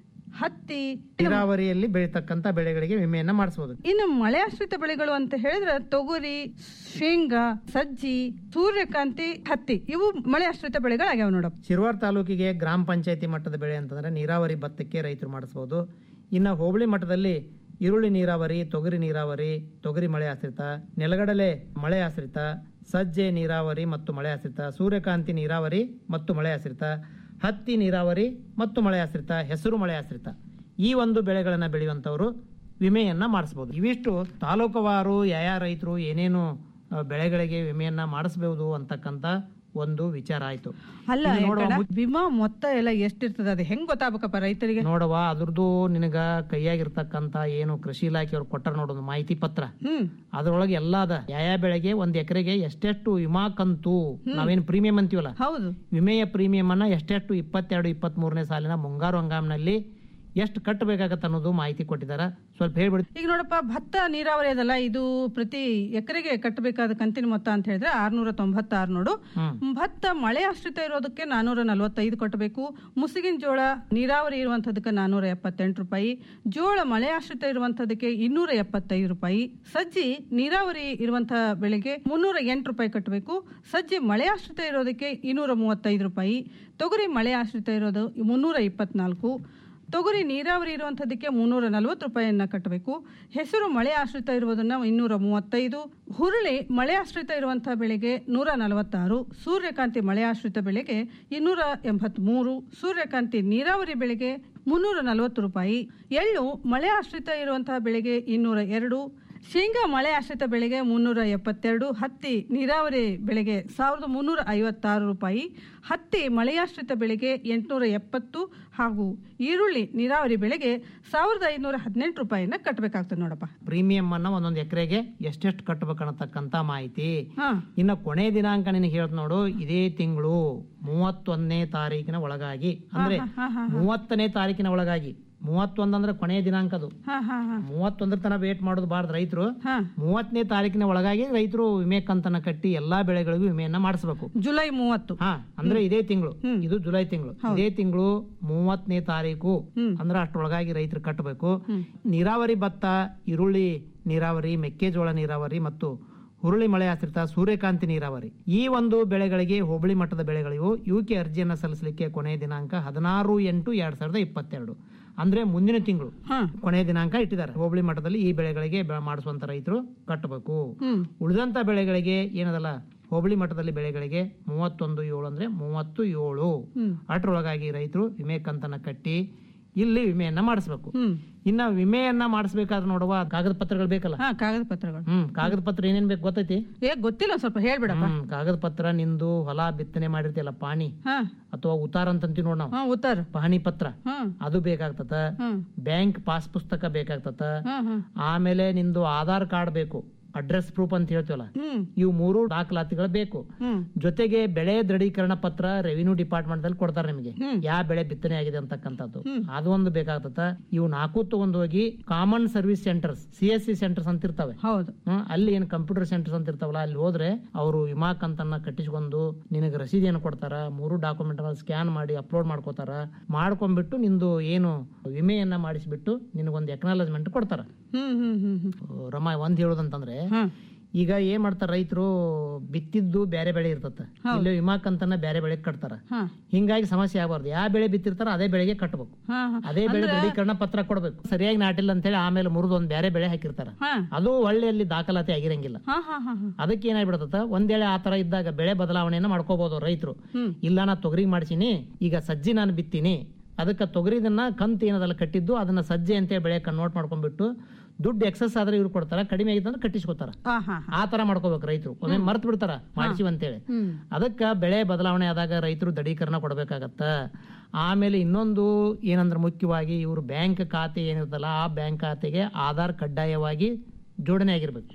ಹತ್ತಿ ನೀರಾವರಿಯಲ್ಲಿ ಬೆಳೀತಕ್ಕಂತ ಬೆಳೆಗಳಿಗೆ ವಿಮೆಯನ್ನ ಮಾಡಿಸಬಹುದು ಇನ್ನು ಮಳೆ ಆಶ್ರಿತ ಬೆಳೆಗಳು ಅಂತ ಹೇಳಿದ್ರೆ ತೊಗರಿ ಶೇಂಗಾ ಸಜ್ಜಿ ಸೂರ್ಯಕಾಂತಿ ಹತ್ತಿ ಇವು ಮಳೆ ಆಶ್ರಿತ ಬೆಳೆಗಳಾಗ್ಯಾವ ನೋಡಪ್ಪ ಶಿರ್ವಾರ್ ತಾಲೂಕಿಗೆ ಗ್ರಾಮ ಪಂಚಾಯತಿ ಮಟ್ಟದ ಬೆಳೆ ಅಂತಂದ್ರೆ ನೀರಾವರಿ ಭತ್ತಕ್ಕೆ ರೈತರು ಮಾಡಿಸಬಹುದು ಇನ್ನು ಹೋಬಳಿ ಮಟ್ಟದಲ್ಲಿ ಈರುಳ್ಳಿ ನೀರಾವರಿ ತೊಗರಿ ನೀರಾವರಿ ತೊಗರಿ ಮಳೆ ಆಶ್ರಿತ ನೆಲಗಡಲೆ ಮಳೆ ಆಶ್ರಿತ ಸಜ್ಜೆ ನೀರಾವರಿ ಮತ್ತು ಮಳೆ ಆಶ್ರಿತ ಸೂರ್ಯಕಾಂತಿ ನೀರಾವರಿ ಮತ್ತು ಮಳೆ ಆಶ್ರಿತ ಹತ್ತಿ ನೀರಾವರಿ ಮತ್ತು ಮಳೆ ಆಶ್ರಿತ ಹೆಸರು ಮಳೆ ಆಶ್ರಿತ ಈ ಒಂದು ಬೆಳೆಗಳನ್ನ ಬೆಳೆಯುವಂತವರು ವಿಮೆಯನ್ನ ಮಾಡಿಸಬಹುದು ಇವಿಷ್ಟು ತಾಲೂಕುವಾರು ಯಾವ ರೈತರು ಏನೇನು ಆ, ಬೆಳೆಗಳಿಗೆ ವಿಮೆಯನ್ನ ಮಾಡಿಸಬಹುದು ಅಂತಕ್ಕಂತ ಒಂದು ವಿಚಾರ ಆಯ್ತು ಅಲ್ಲ ಇದು ನೋಡುವ ಯಾಕಂದ್ರೆ ಮುಚ್- ವಿಮಾ ಮೊತ್ತ ಎಲ್ಲ ಎಷ್ಟಿರ್ತದ ಅದು ಹೆಂಗ್ ಗೊತ್ತಾಗಬೇಕಪ್ಪ ರೈತರಿಗೆ ನೋಡವ ಅದ್ರದ್ದು ನಿನಗ ಕೈಯಾಗಿರ್ತಕ್ಕಂತ ಏನು ಕೃಷಿ ಇಲಾಖೆಯವ್ರು ಕೊಟ್ಟಾರ ನೋಡೋದು ಮಾಹಿತಿ ಪತ್ರ ಹ್ಮ್ ಅದ್ರೊಳಗೆ ಎಲ್ಲ ಅದ ಯಾವ ಬೆಳೆಗೆ ಒಂದ್ ಎಕರೆಗೆ ಎಷ್ಟೆಷ್ಟು ವಿಮಾ ಕಂತು ನಾವೇನ್ ಪ್ರೀಮಿಯಂ ಅಂತೀವಲ್ಲ ಹೌದು ವಿಮೆಯ ಪ್ರೀಮಿಯಂ ಅನ್ನ ಎಷ್ಟೆಷ್ಟು ಇಪ್ಪತ್ತೆರಡು ಇಪ್ಪತ್ತ್ ಮೂರನೇ ಸಾಲಿನ ಮುಂಗಾರು ಹಂಗಾಮಿನಲ್ಲಿ ಎಷ್ಟು ಕಟ್ಟಬೇಕಾಗತ್ತೆ ಅನ್ನೋದು ಮಾಹಿತಿ ಕೊಟ್ಟಿದಾರ ಸ್ವಲ್ಪ ಹೇಳ್ಬಿಡಿ ಈಗ ನೋಡಪ್ಪ ಭತ್ತ ನೀರಾವರಿ ಅದಲ್ಲ ಇದು ಪ್ರತಿ ಎಕರೆಗೆ ಕಟ್ಟಬೇಕಾದ ಕಂತಿನ ಮೊತ್ತ ಅಂತ ಹೇಳಿದ್ರೆ ಆರ್ನೂರ ತೊಂಬತ್ತಾರು ನೋಡು ಭತ್ತ ಮಳೆ ಆಶ್ರಿತ ಇರೋದಕ್ಕೆ ನಾನೂರ ನಲವತ್ತೈದು ಕಟ್ಟಬೇಕು ಮುಸುಗಿನ ಜೋಳ ನೀರಾವರಿ ಇರುವಂತದಕ್ಕೆ ನಾನೂರ ಎಪ್ಪತ್ತೆಂಟು ರೂಪಾಯಿ ಜೋಳ ಮಳೆ ಆಶ್ರಿತ ಇರುವಂತದಕ್ಕೆ ಇನ್ನೂರ ಎಪ್ಪತ್ತೈದು ರೂಪಾಯಿ ಸಜ್ಜಿ ನೀರಾವರಿ ಇರುವಂತಹ ಬೆಳೆಗೆ ಮುನ್ನೂರ ಎಂಟು ರೂಪಾಯಿ ಕಟ್ಟಬೇಕು ಸಜ್ಜಿ ಮಳೆ ಆಶ್ರಿತ ಇರೋದಕ್ಕೆ ಇನ್ನೂರ ಮೂವತ್ತೈದು ರೂಪಾಯಿ ತೊಗರಿ ಮಳೆ ಆಶ್ರಿತ ಇರೋದು ಮುನ್ನೂರ ಇಪ್ಪತ್ನಾಲ್ಕು ತೊಗರಿ ನೀರಾವರಿ ಇರುವಂಥದ್ದಕ್ಕೆ ಮುನ್ನೂರ ನಲವತ್ತು ರೂಪಾಯಿಯನ್ನ ಕಟ್ಟಬೇಕು ಹೆಸರು ಮಳೆ ಆಶ್ರಿತ ಇರುವುದನ್ನ ಇನ್ನೂರ ಮೂವತ್ತೈದು ಹುರುಳಿ ಮಳೆ ಆಶ್ರಿತ ಇರುವಂತಹ ಬೆಳೆಗೆ ನೂರ ನಲವತ್ತಾರು ಸೂರ್ಯಕಾಂತಿ ಮಳೆ ಆಶ್ರಿತ ಬೆಳೆಗೆ ಇನ್ನೂರ ಎಂಬತ್ಮೂರು ಸೂರ್ಯಕಾಂತಿ ನೀರಾವರಿ ಬೆಳೆಗೆ ಮುನ್ನೂರ ನಲವತ್ತು ರೂಪಾಯಿ ಎಳ್ಳು ಮಳೆ ಆಶ್ರಿತ ಇರುವಂತಹ ಬೆಳೆಗೆ ಇನ್ನೂರ ಎರಡು ಶೇಂಗಾ ಮಳೆ ಆಶ್ರಿತ ಬೆಳೆಗೆ ಮುನ್ನೂರ ಎಪ್ಪತ್ತೆರಡು ಹತ್ತಿ ನೀರಾವರಿ ಬೆಳೆಗೆ ಸಾವಿರದ ಮುನ್ನೂರ ಐವತ್ತಾರು ರೂಪಾಯಿ ಹತ್ತಿ ಮಳೆಯಾಶ್ರಿತ ಬೆಳೆಗೆ ಎಂಟುನೂರ ಎಪ್ಪತ್ತು ಹಾಗೂ ಈರುಳ್ಳಿ ನೀರಾವರಿ ಬೆಳೆಗೆ ಸಾವಿರದ ಐನೂರ ಹದಿನೆಂಟು ರೂಪಾಯಿನ ಕಟ್ಟಬೇಕಾಗ್ತದೆ ನೋಡಪ್ಪ ಪ್ರೀಮಿಯಂ ಅನ್ನ ಒಂದೊಂದು ಎಕರೆಗೆ ಎಷ್ಟೆಷ್ಟು ಕಟ್ಟಬೇಕನ್ನತಕ್ಕಂತ ಮಾಹಿತಿ ಇನ್ನ ಕೊನೆ ದಿನಾಂಕ ನಿನಗೆ ಹೇಳ್ತ ನೋಡು ಇದೇ ತಿಂಗಳು ಮೂವತ್ತೊಂದನೇ ತಾರೀಕಿನ ಒಳಗಾಗಿ ಅಂದ್ರೆ ಮೂವತ್ತನೇ ತಾರೀಕಿನ ಒಳಗಾಗಿ ಮೂವತ್ತೊಂದ್ ಅಂದ್ರೆ ಕೊನೆಯ ದಿನಾಂಕ ಅದು ಮೂವತ್ತೊಂದರ ತನಕ ವೇಟ್ ಮಾಡೋದು ಬಾರ್ದು ರೈತರು ಮೂವತ್ತನೇ ತಾರೀಕಿನ ಒಳಗಾಗಿ ರೈತರು ವಿಮೆ ಕಂತನ್ನ ಕಟ್ಟಿ ಎಲ್ಲಾ ಬೆಳೆಗಳಿಗೂ ವಿಮೆಯನ್ನ ಮಾಡಿಸ್ಬೇಕು ಜುಲೈ ಮೂವತ್ತು ಹಾ ಅಂದ್ರೆ ಇದೇ ತಿಂಗಳು ಇದು ಜುಲೈ ತಿಂಗಳು ಇದೇ ತಿಂಗಳು ಮೂವತ್ತನೇ ತಾರೀಕು ಅಂದ್ರೆ ಅಷ್ಟರೊಳಗಾಗಿ ರೈತರು ಕಟ್ಟಬೇಕು ನೀರಾವರಿ ಭತ್ತ ಈರುಳ್ಳಿ ನೀರಾವರಿ ಮೆಕ್ಕೆಜೋಳ ನೀರಾವರಿ ಮತ್ತು ಹುರುಳಿ ಮಳೆ ಆಶ್ರಿತ ಸೂರ್ಯಕಾಂತಿ ನೀರಾವರಿ ಈ ಒಂದು ಬೆಳೆಗಳಿಗೆ ಹೋಬಳಿ ಮಟ್ಟದ ಬೆಳೆಗಳಿವು ಇವಕ್ಕೆ ಅರ್ಜಿಯನ್ನ ಸಲ್ಲಿಸಲಿಕ್ಕೆ ಕೊನೆಯ ದಿನಾಂಕ ಹದಿನಾರು ಎಂಟು ಎರಡ್ ಸಾವಿರದ ಇಪ್ಪತ್ತೆರಡು ಅಂದ್ರೆ ಮುಂದಿನ ತಿಂಗಳು ಕೊನೆಯ ದಿನಾಂಕ ಇಟ್ಟಿದ್ದಾರೆ ಹೋಬಳಿ ಮಟ್ಟದಲ್ಲಿ ಈ ಬೆಳೆಗಳಿಗೆ ಬೆ- ಮಾಡಿಸುವಂತ ರೈತರು ಕಟ್ಟಬೇಕು ಉಳಿದಂತ ಬೆಳೆಗಳಿಗೆ ಏನದಲ್ಲ ಹೋಬಳಿ ಮಟ್ಟದಲ್ಲಿ ಬೆಳೆಗಳಿಗೆ ಮೂವತ್ತೊಂದು ಏಳು ಅಂದ್ರೆ ಮೂವತ್ತು ಏಳು ಅಷ್ಟರೊಳಗಾಗಿ ರೈತರು ವಿಮೆ ಕಂತನ್ನ ಕಟ್ಟಿ ಇಲ್ಲಿ ವಿಮೆಯನ್ನ ಮಾಡಿಸ್ಬೇಕು ಇನ್ನ ವಿಮೆಯನ್ನ ಮಾಡಿಸ್ಬೇಕಾದ್ರೆ ನೋಡುವ ಕಾಗದ ಪತ್ರಗಳು ಬೇಕಲ್ಲ ಹಾ ಕಾಗದ ಪತ್ರಗಳು ಹ್ಮ್ ಕಾಗದ ಪತ್ರ ಏನೇನ್ ಬೇಕು ಗೊತ್ತೈತಿ ಏ ಗೊತ್ತಿಲ್ಲ ಒಂದ್ ಸ್ವಲ್ಪ ಹೇಳ್ಬಿಡಪ್ಪ ಹ್ಮ್ ಕಾಗದ ಪತ್ರ ನಿಂದು ಹೊಲ ಬಿತ್ತನೆ ಮಾಡಿರ್ತಿಯಲ್ಲ ಪಾಣಿ ಹಾ ಅಥವಾ ಉತ್ತಾರ ಅಂತಂತೀವಿ ನೋಡ್ ನಾವು ಹಾ ಉತ್ತಾರ ಪಹಣಿ ಪತ್ರ ಹ್ಮ್ ಅದು ಬೇಕಾಗ್ತತ ಹ್ಮ್ ಬ್ಯಾಂಕ್ ಪಾಸ್ ಪುಸ್ತಕ ಬೇಕಾಗ್ತತ ಹ್ಮ್ ಹ್ಮ್ ಆಮೇಲೆ ನಿಂದು ಆಧಾರ್ ಕಾರ್ಡ್ ಬೇಕು ಅಡ್ರೆಸ್ ಪ್ರೂಫ್ ಅಂತ ಹೇಳ್ತೀವಲ್ಲ ಹ್ಮ್ ಇವು ಮೂರು ದಾಖಲಾತಿಗಳು ಬೇಕು ಹ್ಮ್ ಜೊತೆಗೆ ಬೆಳೆ ದೃಢೀಕರಣ ಪತ್ರ ರೆವಿನ್ಯೂ ಡಿಪಾರ್ಟ್ಮೆಂಟ್ ದಲ್ಲಿ ಕೊಡ್ತಾರೆ ನಿಮಗೆ ಯಾವ ಬೆಳೆ ಬಿತ್ತನೆ ಆಗಿದೆ ಅಂತಕ್ಕಂಥದ್ದು ಅದು ಒಂದು ಬೇಕಾಗ್ತತ ಇವು ನಾಲ್ಕು ತಗೊಂಡ್ ಹೋಗಿ common service centres C S C centres ಅಂತ ಇರ್ತಾವೆ ಹೌದು ಹ್ಮ್, ಅಲ್ಲಿ ಏನು ಕಂಪ್ಯೂಟರ್ ಸೆಂಟರ್ಸ್ ಅಂತ ಇರ್ತಾವಲ್ಲ ಅಲ್ಲಿ ಹೋದ್ರೆ ಅವರು ವಿಮಾ ಕಂತನ್ನ ಕಟ್ಟಿಸ್ಕೊಂಡು ನಿನಗೆ ರಸೀದಿಯನ್ನು ಕೊಡ್ತಾರ ಮೂರು ಡಾಕ್ಯುಮೆಂಟ್ ಸ್ಕ್ಯಾನ್ ಮಾಡಿ ಅಪ್ಲೋಡ್ ಮಾಡ್ಕೋತಾರ ಮಾಡ್ಕೊಂಡ್ಬಿಟ್ಟು ನಿಂದು ಏನು ವಿಮೆಯನ್ನ ಮಾಡಿಸ್ಬಿಟ್ಟು ನಿನಗೊಂದು ಎಕ್ನಾಲಜ್ಮೆಂಟ್ ಕೊಡ್ತಾರ ಹ್ಮ್ ಹ್ಮ್ ಹ್ಮ್ ಹ್ಮ್ ರಮ ಒಂದ್ ಹೇಳೋದಂತಂದ್ರೆ ಈಗ ಏನ್ ಮಾಡ್ತಾರ ರೈತರು ಬಿತ್ತಿದ್ದು ಬೇರೆ ಬೆಳೆ ಇರ್ತತ್ತ ಇಲ್ಲಿ ವಿಮಾ ಕಂತನ್ನ ಬೇರೆ ಬೆಳೆ ಕಟ್ತಾರ ಹಿಂಗಾಗಿ ಸಮಸ್ಯೆ ಆಗಬಾರ್ದು ಯಾವ ಬೆಳೆ ಬಿತ್ತಿರ್ತಾರ ಅದೇ ಬೆಳೆಗೆ ಕಟ್ಟಬೇಕು ಅದೇ ಬೆಳೆ ದೃಢೀಕರಣ ಪತ್ರ ಕೊಡ್ಬೇಕು ಸರಿಯಾಗಿ ನಾಟಿಲ್ಲ ಅಂತೇಳಿ ಆಮೇಲೆ ಮುರಿದು ಒಂದ್ ಬೇರೆ ಬೆಳೆ ಹಾಕಿರ್ತಾರ ಅದು ಒಳ್ಳೆ ಅಲ್ಲಿ ದಾಖಲಾತಿ ಆಗಿರಂಗಿಲ್ಲ ಅದಕ್ಕೆ ಏನಾಗ್ಬಿಡತ್ತ ಒಂದ್ ವೇಳೆ ಆ ತರ ಇದ್ದಾಗ ಬೆಳೆ ಬದಲಾವಣೆಯನ್ನ ಮಾಡ್ಕೋಬಹುದು ರೈತರು ಇಲ್ಲ ನಾ ತೊಗರಿ ಮಾಡ್ಸೀನಿ ಈಗ ಸಜ್ಜಿ ನಾನು ಬಿತ್ತೀನಿ ಅದಕ್ಕೆ ತೊಗರಿದನ್ನ ಕಂತು ಏನದಲ್ಲ ಕಟ್ಟಿದ್ದು ಅದನ್ನ ಸಜ್ಜೆ ಅಂತೇಳಿ ಬೆಳೆ ಕನ್ವರ್ಟ್ ಮಾಡ್ಕೊಂಡ್ಬಿಟ್ಟು ದುಡ್ಡು ಎಕ್ಸಸ್ ಆದ್ರೆ ಇವ್ರು ಕೊಡ್ತಾರ ಕಡಿಮೆ ಆಗಿತ್ತು ಅಂದ್ರೆ ಕಟ್ಟಿಸ್ಕೊತಾರ ಆ ತರ ಮಾಡ್ಕೋಬೇಕು ರೈತರು ಒಮ್ಮೆ ಮರ್ತ್ ಬಿಡ್ತಾರ ಮಾಡಿಸಿವಿ ಅಂತೇಳಿ ಅದಕ್ಕ ಬೆಳೆ ಬದಲಾವಣೆ ಆದಾಗ ರೈತರು ದೃಢೀಕರಣ ಕೊಡ್ಬೇಕಾಗತ್ತ ಆಮೇಲೆ ಇನ್ನೊಂದು ಏನಂದ್ರೆ ಮುಖ್ಯವಾಗಿ ಇವ್ರು ಬ್ಯಾಂಕ್ ಖಾತೆ ಏನಿರ್ತಲ್ಲ ಆ ಬ್ಯಾಂಕ್ ಖಾತೆಗೆ ಆಧಾರ್ ಕಡ್ಡಾಯವಾಗಿ ಜೋಡಣೆ ಆಗಿರ್ಬೇಕು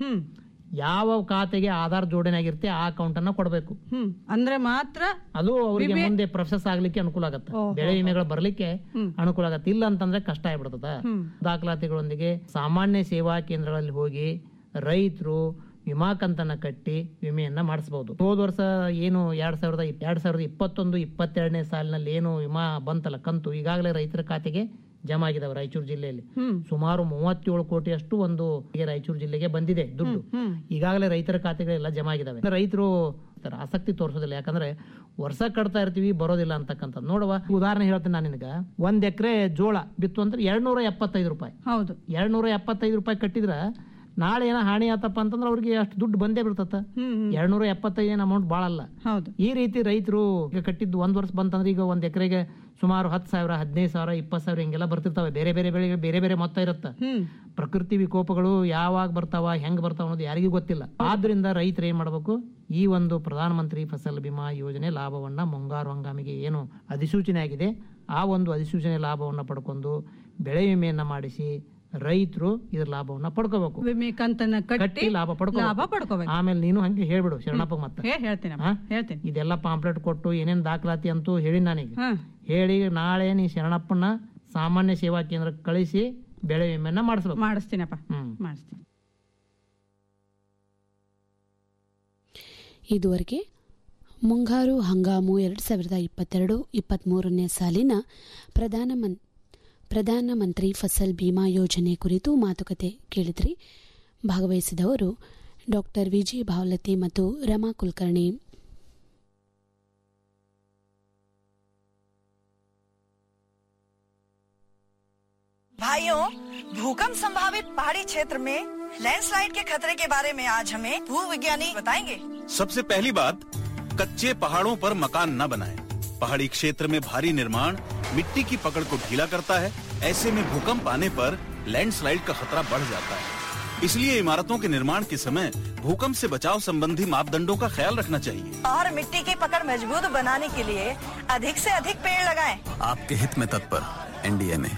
ಯಾವ ಖಾತೆಗೆ ಆಧಾರ್ ಜೋಡಣೆ ಆಗಿರುತ್ತೆ ಆ ಅಕೌಂಟ್ ಅನ್ನ ಕೊಡಬೇಕು ಅಂದ್ರೆ ಮಾತ್ರ ಅದು ಅವರಿಗೆ ಮುಂದೆ ಪ್ರೊಸೆಸ್ ಆಗ್ಲಿಕ್ಕೆ ಅನುಕೂಲ ಆಗತ್ತೆ ಬೆಳೆ ವಿಮೆಗಳು ಬರ್ಲಿಕ್ಕೆ ಅನುಕೂಲ ಆಗತ್ತೆ ಇಲ್ಲ ಅಂತಂದ್ರೆ ಕಷ್ಟ ಆಗ್ಬಿಡ್ತದ ದಾಖಲಾತಿಗಳೊಂದಿಗೆ ಸಾಮಾನ್ಯ ಸೇವಾ ಕೇಂದ್ರಗಳಲ್ಲಿ ಹೋಗಿ ರೈತರು ವಿಮಾ ಕಂತನ್ನ ಕಟ್ಟಿ ವಿಮೆಯನ್ನ ಮಾಡಿಸಬಹುದು ಹೋದ ವರ್ಷ ಏನು ಎರಡ್ ಸಾವಿರದ ಇಪ್- ಎರಡ್ ಸಾವಿರದ ಇಪ್ಪತ್ತೊಂದು ಇಪ್ಪತ್ತೆರಡನೇ ಸಾಲಿನಲ್ಲಿ ಏನು ವಿಮಾ ಬಂತಲ್ಲ ಕಂತು ಈಗಾಗಲೇ ರೈತರ ಖಾತೆಗೆ ಜಮಾ ಆಗಿದಾವೆ ರಾಯಚೂರು ಜಿಲ್ಲೆಯಲ್ಲಿ ಸುಮಾರು ಮೂವತ್ತೇಳು ಕೋಟಿಯಷ್ಟು ಒಂದು ಈಗ ರಾಯಚೂರು ಜಿಲ್ಲೆಗೆ ಬಂದಿದೆ ದುಡ್ಡು ಈಗಾಗಲೇ ರೈತರ ಖಾತೆಗಳೆಲ್ಲ ಜಮಾ ಆಗಿದಾವೆ ರೈತರು ತರ ಆಸಕ್ತಿ ತೋರಿಸೋದಿಲ್ಲ ಯಾಕಂದ್ರೆ ವರ್ಷ ಕಟ್ತಾ ಇರ್ತೀವಿ ಬರೋದಿಲ್ಲ ಅಂತಕ್ಕಂಥ ನೋಡುವ ಉದಾಹರಣೆ ಹೇಳ್ತೀನಿ ನಾನು ನಿನಗ ಒಂದ್ ಎಕರೆ ಜೋಳ ಬಿತ್ತು ಅಂದ್ರೆ ಎರಡ್ನೂರ ಎಪ್ಪತ್ತೈದು ರೂಪಾಯಿ ಹೌದು ಎರಡ್ನೂರ ಎಪ್ಪತ್ತೈದು ರೂಪಾಯಿ ಕಟ್ಟಿದ್ರ ನಾಳೆ ಏನೋ ಹಾನಿ ಆತಪ್ಪ ಅಂತಂದ್ರೆ ಅವ್ರಿಗೆ ಅಷ್ಟು ದುಡ್ಡು ಬಂದೇ ಬಿಡ್ತತ್ತ ಎರಡ್ನೂರ ಎಪ್ಪತ್ತೈದು ಏನು ಅಮೌಂಟ್ ಭಾಳಲ್ಲ ಹೌದು ಈ ರೀತಿ ರೈತರು ಈಗ ಕಟ್ಟಿದ್ದು ಒಂದ್ ವರ್ಷ ಬಂತಂದ್ರೆ ಈಗ ಒಂದ್ ಎಕರೆಗೆ ಸುಮಾರು ಹತ್ತು ಸಾವಿರ ಹದಿನೈದು ಸಾವಿರ ಇಪ್ಪತ್ತು ಸಾವಿರ ಹಿಂಗೆಲ್ಲ ಬರ್ತಿರ್ತಾವೆ ಬೇರೆ ಬೇರೆ ಬೆಳೆಗೆ ಬೇರೆ ಬೇರೆ ಮೊತ್ತ ಇರುತ್ತೆ ಪ್ರಕೃತಿ ವಿಕೋಪಗಳು ಯಾವಾಗ ಬರ್ತಾವ ಹೆಂಗ್ ಬರ್ತಾವ ಅನ್ನೋದು ಯಾರಿಗೂ ಗೊತ್ತಿಲ್ಲ ಆದ್ರಿಂದ ರೈತರು ಏನ್ ಮಾಡ್ಬೇಕು ಈ ಒಂದು ಪ್ರಧಾನ ಮಂತ್ರಿ ಫಸಲ್ ಬಿಮಾ ಯೋಜನೆ ಲಾಭವನ್ನ ಮುಂಗಾರು ಹಂಗಾಮಿಗೆ ಏನು ಅಧಿಸೂಚನೆ ಆಗಿದೆ ಆ ಒಂದು ಅಧಿಸೂಚನೆ ಲಾಭವನ್ನ ಪಡ್ಕೊಂಡು ಬೆಳೆ ವಿಮೆಯನ್ನ ಮಾಡಿಸಿ ರೈತರು ಇದ್ರ ಲಾಭವನ್ನ ಪಡ್ಕೋಬೇಕು ವಿಮೆ ಕಂತನ್ನ ಕಟ್ಟಿ ಕಟ್ಟಿ ಲಾಭ ಪಡ್ಕೋ ಲಾಭ ಪಡ್ಕೋಬೇಕು ಆಮೇಲೆ ನೀನು ಹಂಗೆ ಹೇಳ್ಬಿಡು ಶರಣಪ್ಪ ಮತ್ತೆ ಹೇ ಹೇಳ್ತೀನಮ್ಮ ಹಾ? ಹೇಳ್ತೀನಿ ಇದೆಲ್ಲ ಪಾಂಪ್ಲೆಟ್ ಕೊಟ್ಟು ಏನೇನ್ ದಾಖಲಾತಿ ಅಂತೂ ಹೇಳಿ ನಾನೀಗ ಹಾ. ಹೇಳಿ ನಾಳೆ ನೀ ಶರಣಪ್ಪನ ಸಾಮಾನ್ಯ ಸೇವಾ ಕೇಂದ್ರಕ್ಕೆ ಕಳಿಸಿ ಬೆಳೆ ವಿಮೆಯನ್ನ ಮಾಡಿಸ್ಬೇಕು ಮಾಡಿಸ್ತೀನಪ್ಪ ಹ್ಮ್ ಮಾಡಿಸ್ತೀನಿ ಇದುವರೆಗೆ ಮುಂಗಾರು ಹಂಗಾಮು ಎರಡು ಸಾವಿರದ ಇಪ್ಪತ್ತೆರಡು ಇಪ್ಪತ್ತ್ಮೂರನೇ ಸಾಲಿನ ಪ್ರಧಾನ ಮನ್ ಪ್ರಧಾನಮಂತ್ರಿ ಫಸಲ್ ಬಿಮಾ ಯೋಜನೆ ಕುರಿತು ಮಾತುಕತೆ ಕೇಳಿದ್ರಿ ಭಾಗವಹಿಸಿದವರು ಡಾಕ್ಟರ್ ವಿಜಯ್ ಭಾವಲತಿ ಮತ್ತು ರಮಾ ಕುಲಕರ್ಣಿ भाइयों भूकंप संभावित पहाड़ी क्षेत्र में लैंडस्लाइड के खतरे के बारे में आज हमें भू विज्ञानी बताएंगे सबसे पहली बात कच्चे पहाड़ों पर मकान न बनाएं। पहाड़ी क्षेत्र में भारी निर्माण मिट्टी की पकड़ को ढीला करता है ऐसे में भूकंप आने पर लैंडस्लाइड का खतरा बढ़ जाता है इसलिए इमारतों के निर्माण के समय भूकंप से बचाव संबंधी मापदंडों का ख्याल रखना चाहिए और मिट्टी की पकड़ मजबूत बनाने के लिए अधिक से अधिक पेड़ लगाएं। आपके हित में तत्पर एनडीएमए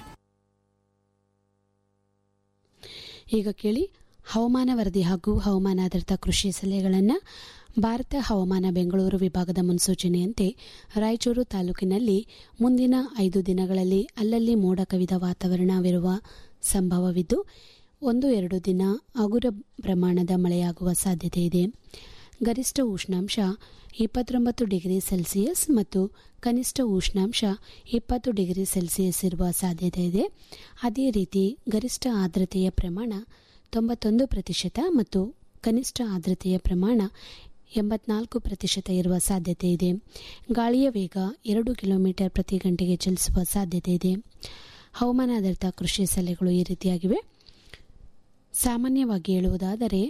ಈಗ ಕೇಳಿ ಹವಾಮಾನ ವರದಿ ಹಾಗೂ ಹವಾಮಾನಾಧಾರಿತ ಕೃಷಿ ಸಲಹೆಗಳನ್ನು ಭಾರತ ಹವಾಮಾನ ಬೆಂಗಳೂರು ವಿಭಾಗದ ಮುನ್ಸೂಚನೆಯಂತೆ ರಾಯಚೂರು ತಾಲೂಕಿನಲ್ಲಿ ಮುಂದಿನ ಐದು ದಿನಗಳಲ್ಲಿ ಅಲ್ಲಲ್ಲಿ ಮೋಡ ಕವಿದ ವಾತಾವರಣವಿರುವ ಸಂಭವವಿದ್ದು ಒಂದು ಎರಡು ದಿನ ಹಗುರ ಪ್ರಮಾಣದ ಮಳೆಯಾಗುವ ಸಾಧ್ಯತೆ ಇದೆ ಗರಿಷ್ಠ ಉಷ್ಣಾಂಶ ಇಪ್ಪತ್ತೊಂಬತ್ತು ಡಿಗ್ರಿ ಸೆಲ್ಸಿಯಸ್ ಮತ್ತು ಕನಿಷ್ಠ ಉಷ್ಣಾಂಶ ಇಪ್ಪತ್ತು ಡಿಗ್ರಿ ಸೆಲ್ಸಿಯಸ್ ಇರುವ ಸಾಧ್ಯತೆ ಇದೆ ಅದೇ ರೀತಿ ಗರಿಷ್ಠ ಆರ್ದ್ರತೆಯ ಪ್ರಮಾಣ ತೊಂಬತ್ತೊಂದು ಪ್ರತಿಶತ ಮತ್ತು ಕನಿಷ್ಠ ಆರ್ದ್ರತೆಯ ಪ್ರಮಾಣ ಎಂಬತ್ನಾಲ್ಕು ಪ್ರತಿಶತ ಇರುವ ಸಾಧ್ಯತೆ ಇದೆ ಗಾಳಿಯ ವೇಗ ಎರಡು ಕಿಲೋಮೀಟರ್ ಪ್ರತಿ ಗಂಟೆಗೆ ಚಲಿಸುವ ಸಾಧ್ಯತೆ ಇದೆ ಹವಾಮಾನಾಧಾರಿತ ಕೃಷಿ ಸಲಹೆಗಳು ಈ ರೀತಿಯಾಗಿವೆ ಸಾಮಾನ್ಯವಾಗಿ ಹೇಳುವುದಾದರೆ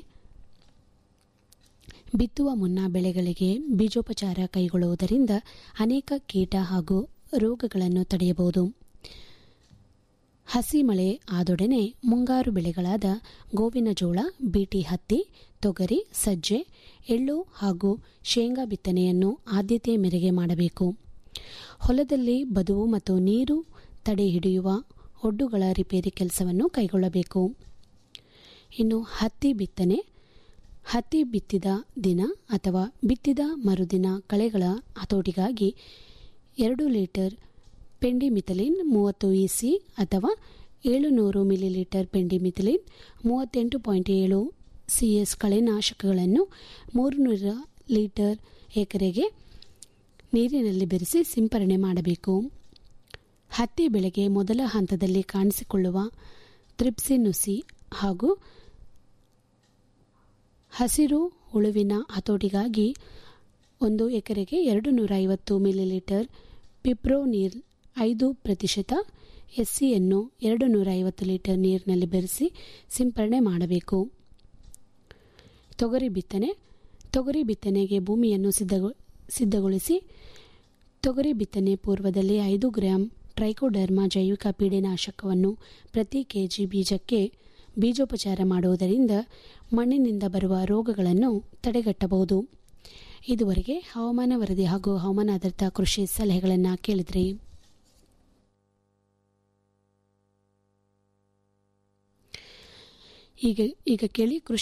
ಬಿತ್ತುವ ಮುನ್ನ ಬೆಳೆಗಳಿಗೆ ಬೀಜೋಪಚಾರ ಕೈಗೊಳ್ಳುವುದರಿಂದ ಅನೇಕ ಕೀಟ ಹಾಗೂ ರೋಗಗಳನ್ನು ತಡೆಯಬಹುದು ಹಸಿ ಮಳೆ ಆದೊಡನೆ ಮುಂಗಾರು ಬೆಳೆಗಳಾದ ಗೋವಿನ ಜೋಳ ಬೀಟಿ ಹತ್ತಿ ತೊಗರಿ ಸಜ್ಜೆ ಎಳ್ಳು ಹಾಗೂ ಶೇಂಗಾ ಬಿತ್ತನೆಯನ್ನು ಆದ್ಯತೆಯ ಮೇರೆಗೆ ಮಾಡಬೇಕು ಹೊಲದಲ್ಲಿ ಬದುವು ಮತ್ತು ನೀರು ತಡೆ ಹಿಡಿಯುವ ಒಡ್ಡುಗಳ ರಿಪೇರಿ ಕೆಲಸವನ್ನು ಕೈಗೊಳ್ಳಬೇಕು ಇನ್ನು ಹತ್ತಿ ಬಿತ್ತನೆ ಹತ್ತಿ ಬಿತ್ತಿದ ದಿನ ಅಥವಾ ಬಿತ್ತಿದ ಮರುದಿನ ಕಳೆಗಳ ಹತೋಟಿಗಾಗಿ ಎರಡು ಲೀಟರ್ ಪೆಂಡಿಮಿಥಲಿನ್ ಮೂವತ್ತು ಇಸಿ ಅಥವಾ ಏಳುನೂರು ಮಿಲಿಲೀಟರ್ ಪೆಂಡಿಮಿಥಲಿನ್ ಮೂವತ್ತೆಂಟು ಪಾಯಿಂಟ್ ಏಳು ಸಿಎಸ್ ಕಳೆನಾಶಕಗಳನ್ನು ಮೂರುನೂರ ಲೀಟರ್ ಎಕರೆಗೆ ನೀರಿನಲ್ಲಿ ಬೆರೆಸಿ ಸಿಂಪರಣೆ ಮಾಡಬೇಕು ಹತ್ತಿ ಬೆಳೆಗೆ ಮೊದಲ ಹಂತದಲ್ಲಿ ಕಾಣಿಸಿಕೊಳ್ಳುವ ತ್ರಿಪ್ಸಿ ನುಸಿ ಹಾಗೂ ಹಸಿರು ಹುಳುವಿನ ಹತೋಟಿಗಾಗಿ ಒಂದು ಎಕರೆಗೆ ಎರಡು ನೂರ ಐವತ್ತು ಮಿಲಿಲೀಟರ್ ಪಿಪ್ರೋನೀರ್ ಐದು ಪ್ರತಿಶತ ಎಸ್ಸಿಯನ್ನು ಎರಡು ನೂರ ಐವತ್ತು ಲೀಟರ್ ನೀರಿನಲ್ಲಿ ಬೆರೆಸಿ ಸಿಂಪರಣೆ ಮಾಡಬೇಕು ತೊಗರಿ ಬಿತ್ತನೆ ತೊಗರಿ ಬಿತ್ತನೆಗೆ ಭೂಮಿಯನ್ನು ಸಿದ್ಧಗೊ ಸಿದ್ಧಗೊಳಿಸಿ ತೊಗರಿ ಬಿತ್ತನೆ ಪೂರ್ವದಲ್ಲಿ ಐದು ಗ್ರಾಂ ಟ್ರೈಕೋಡರ್ಮಾ ಜೈವಿಕ ಪೀಡೆನಾಶಕವನ್ನು ಪ್ರತಿ ಕೆಜಿ ಬೀಜಕ್ಕೆ ಬೀಜೋಪಚಾರ ಮಾಡುವುದರಿಂದ ಮಣ್ಣಿನಿಂದ ಬರುವ ರೋಗಗಳನ್ನು ತಡೆಗಟ್ಟಬಹುದು ಇದುವರೆಗೆ ಹವಾಮಾನ ವರದಿ ಹಾಗೂ ಹವಾಮಾನ ಆಧಾರಿತ ಕೃಷಿ ಸಲಹೆಗಳನ್ನು ಕೇಳಿದ್ರಿ ಈಗ ಈಗ ಕೇಳಿ ಕೃಷಿ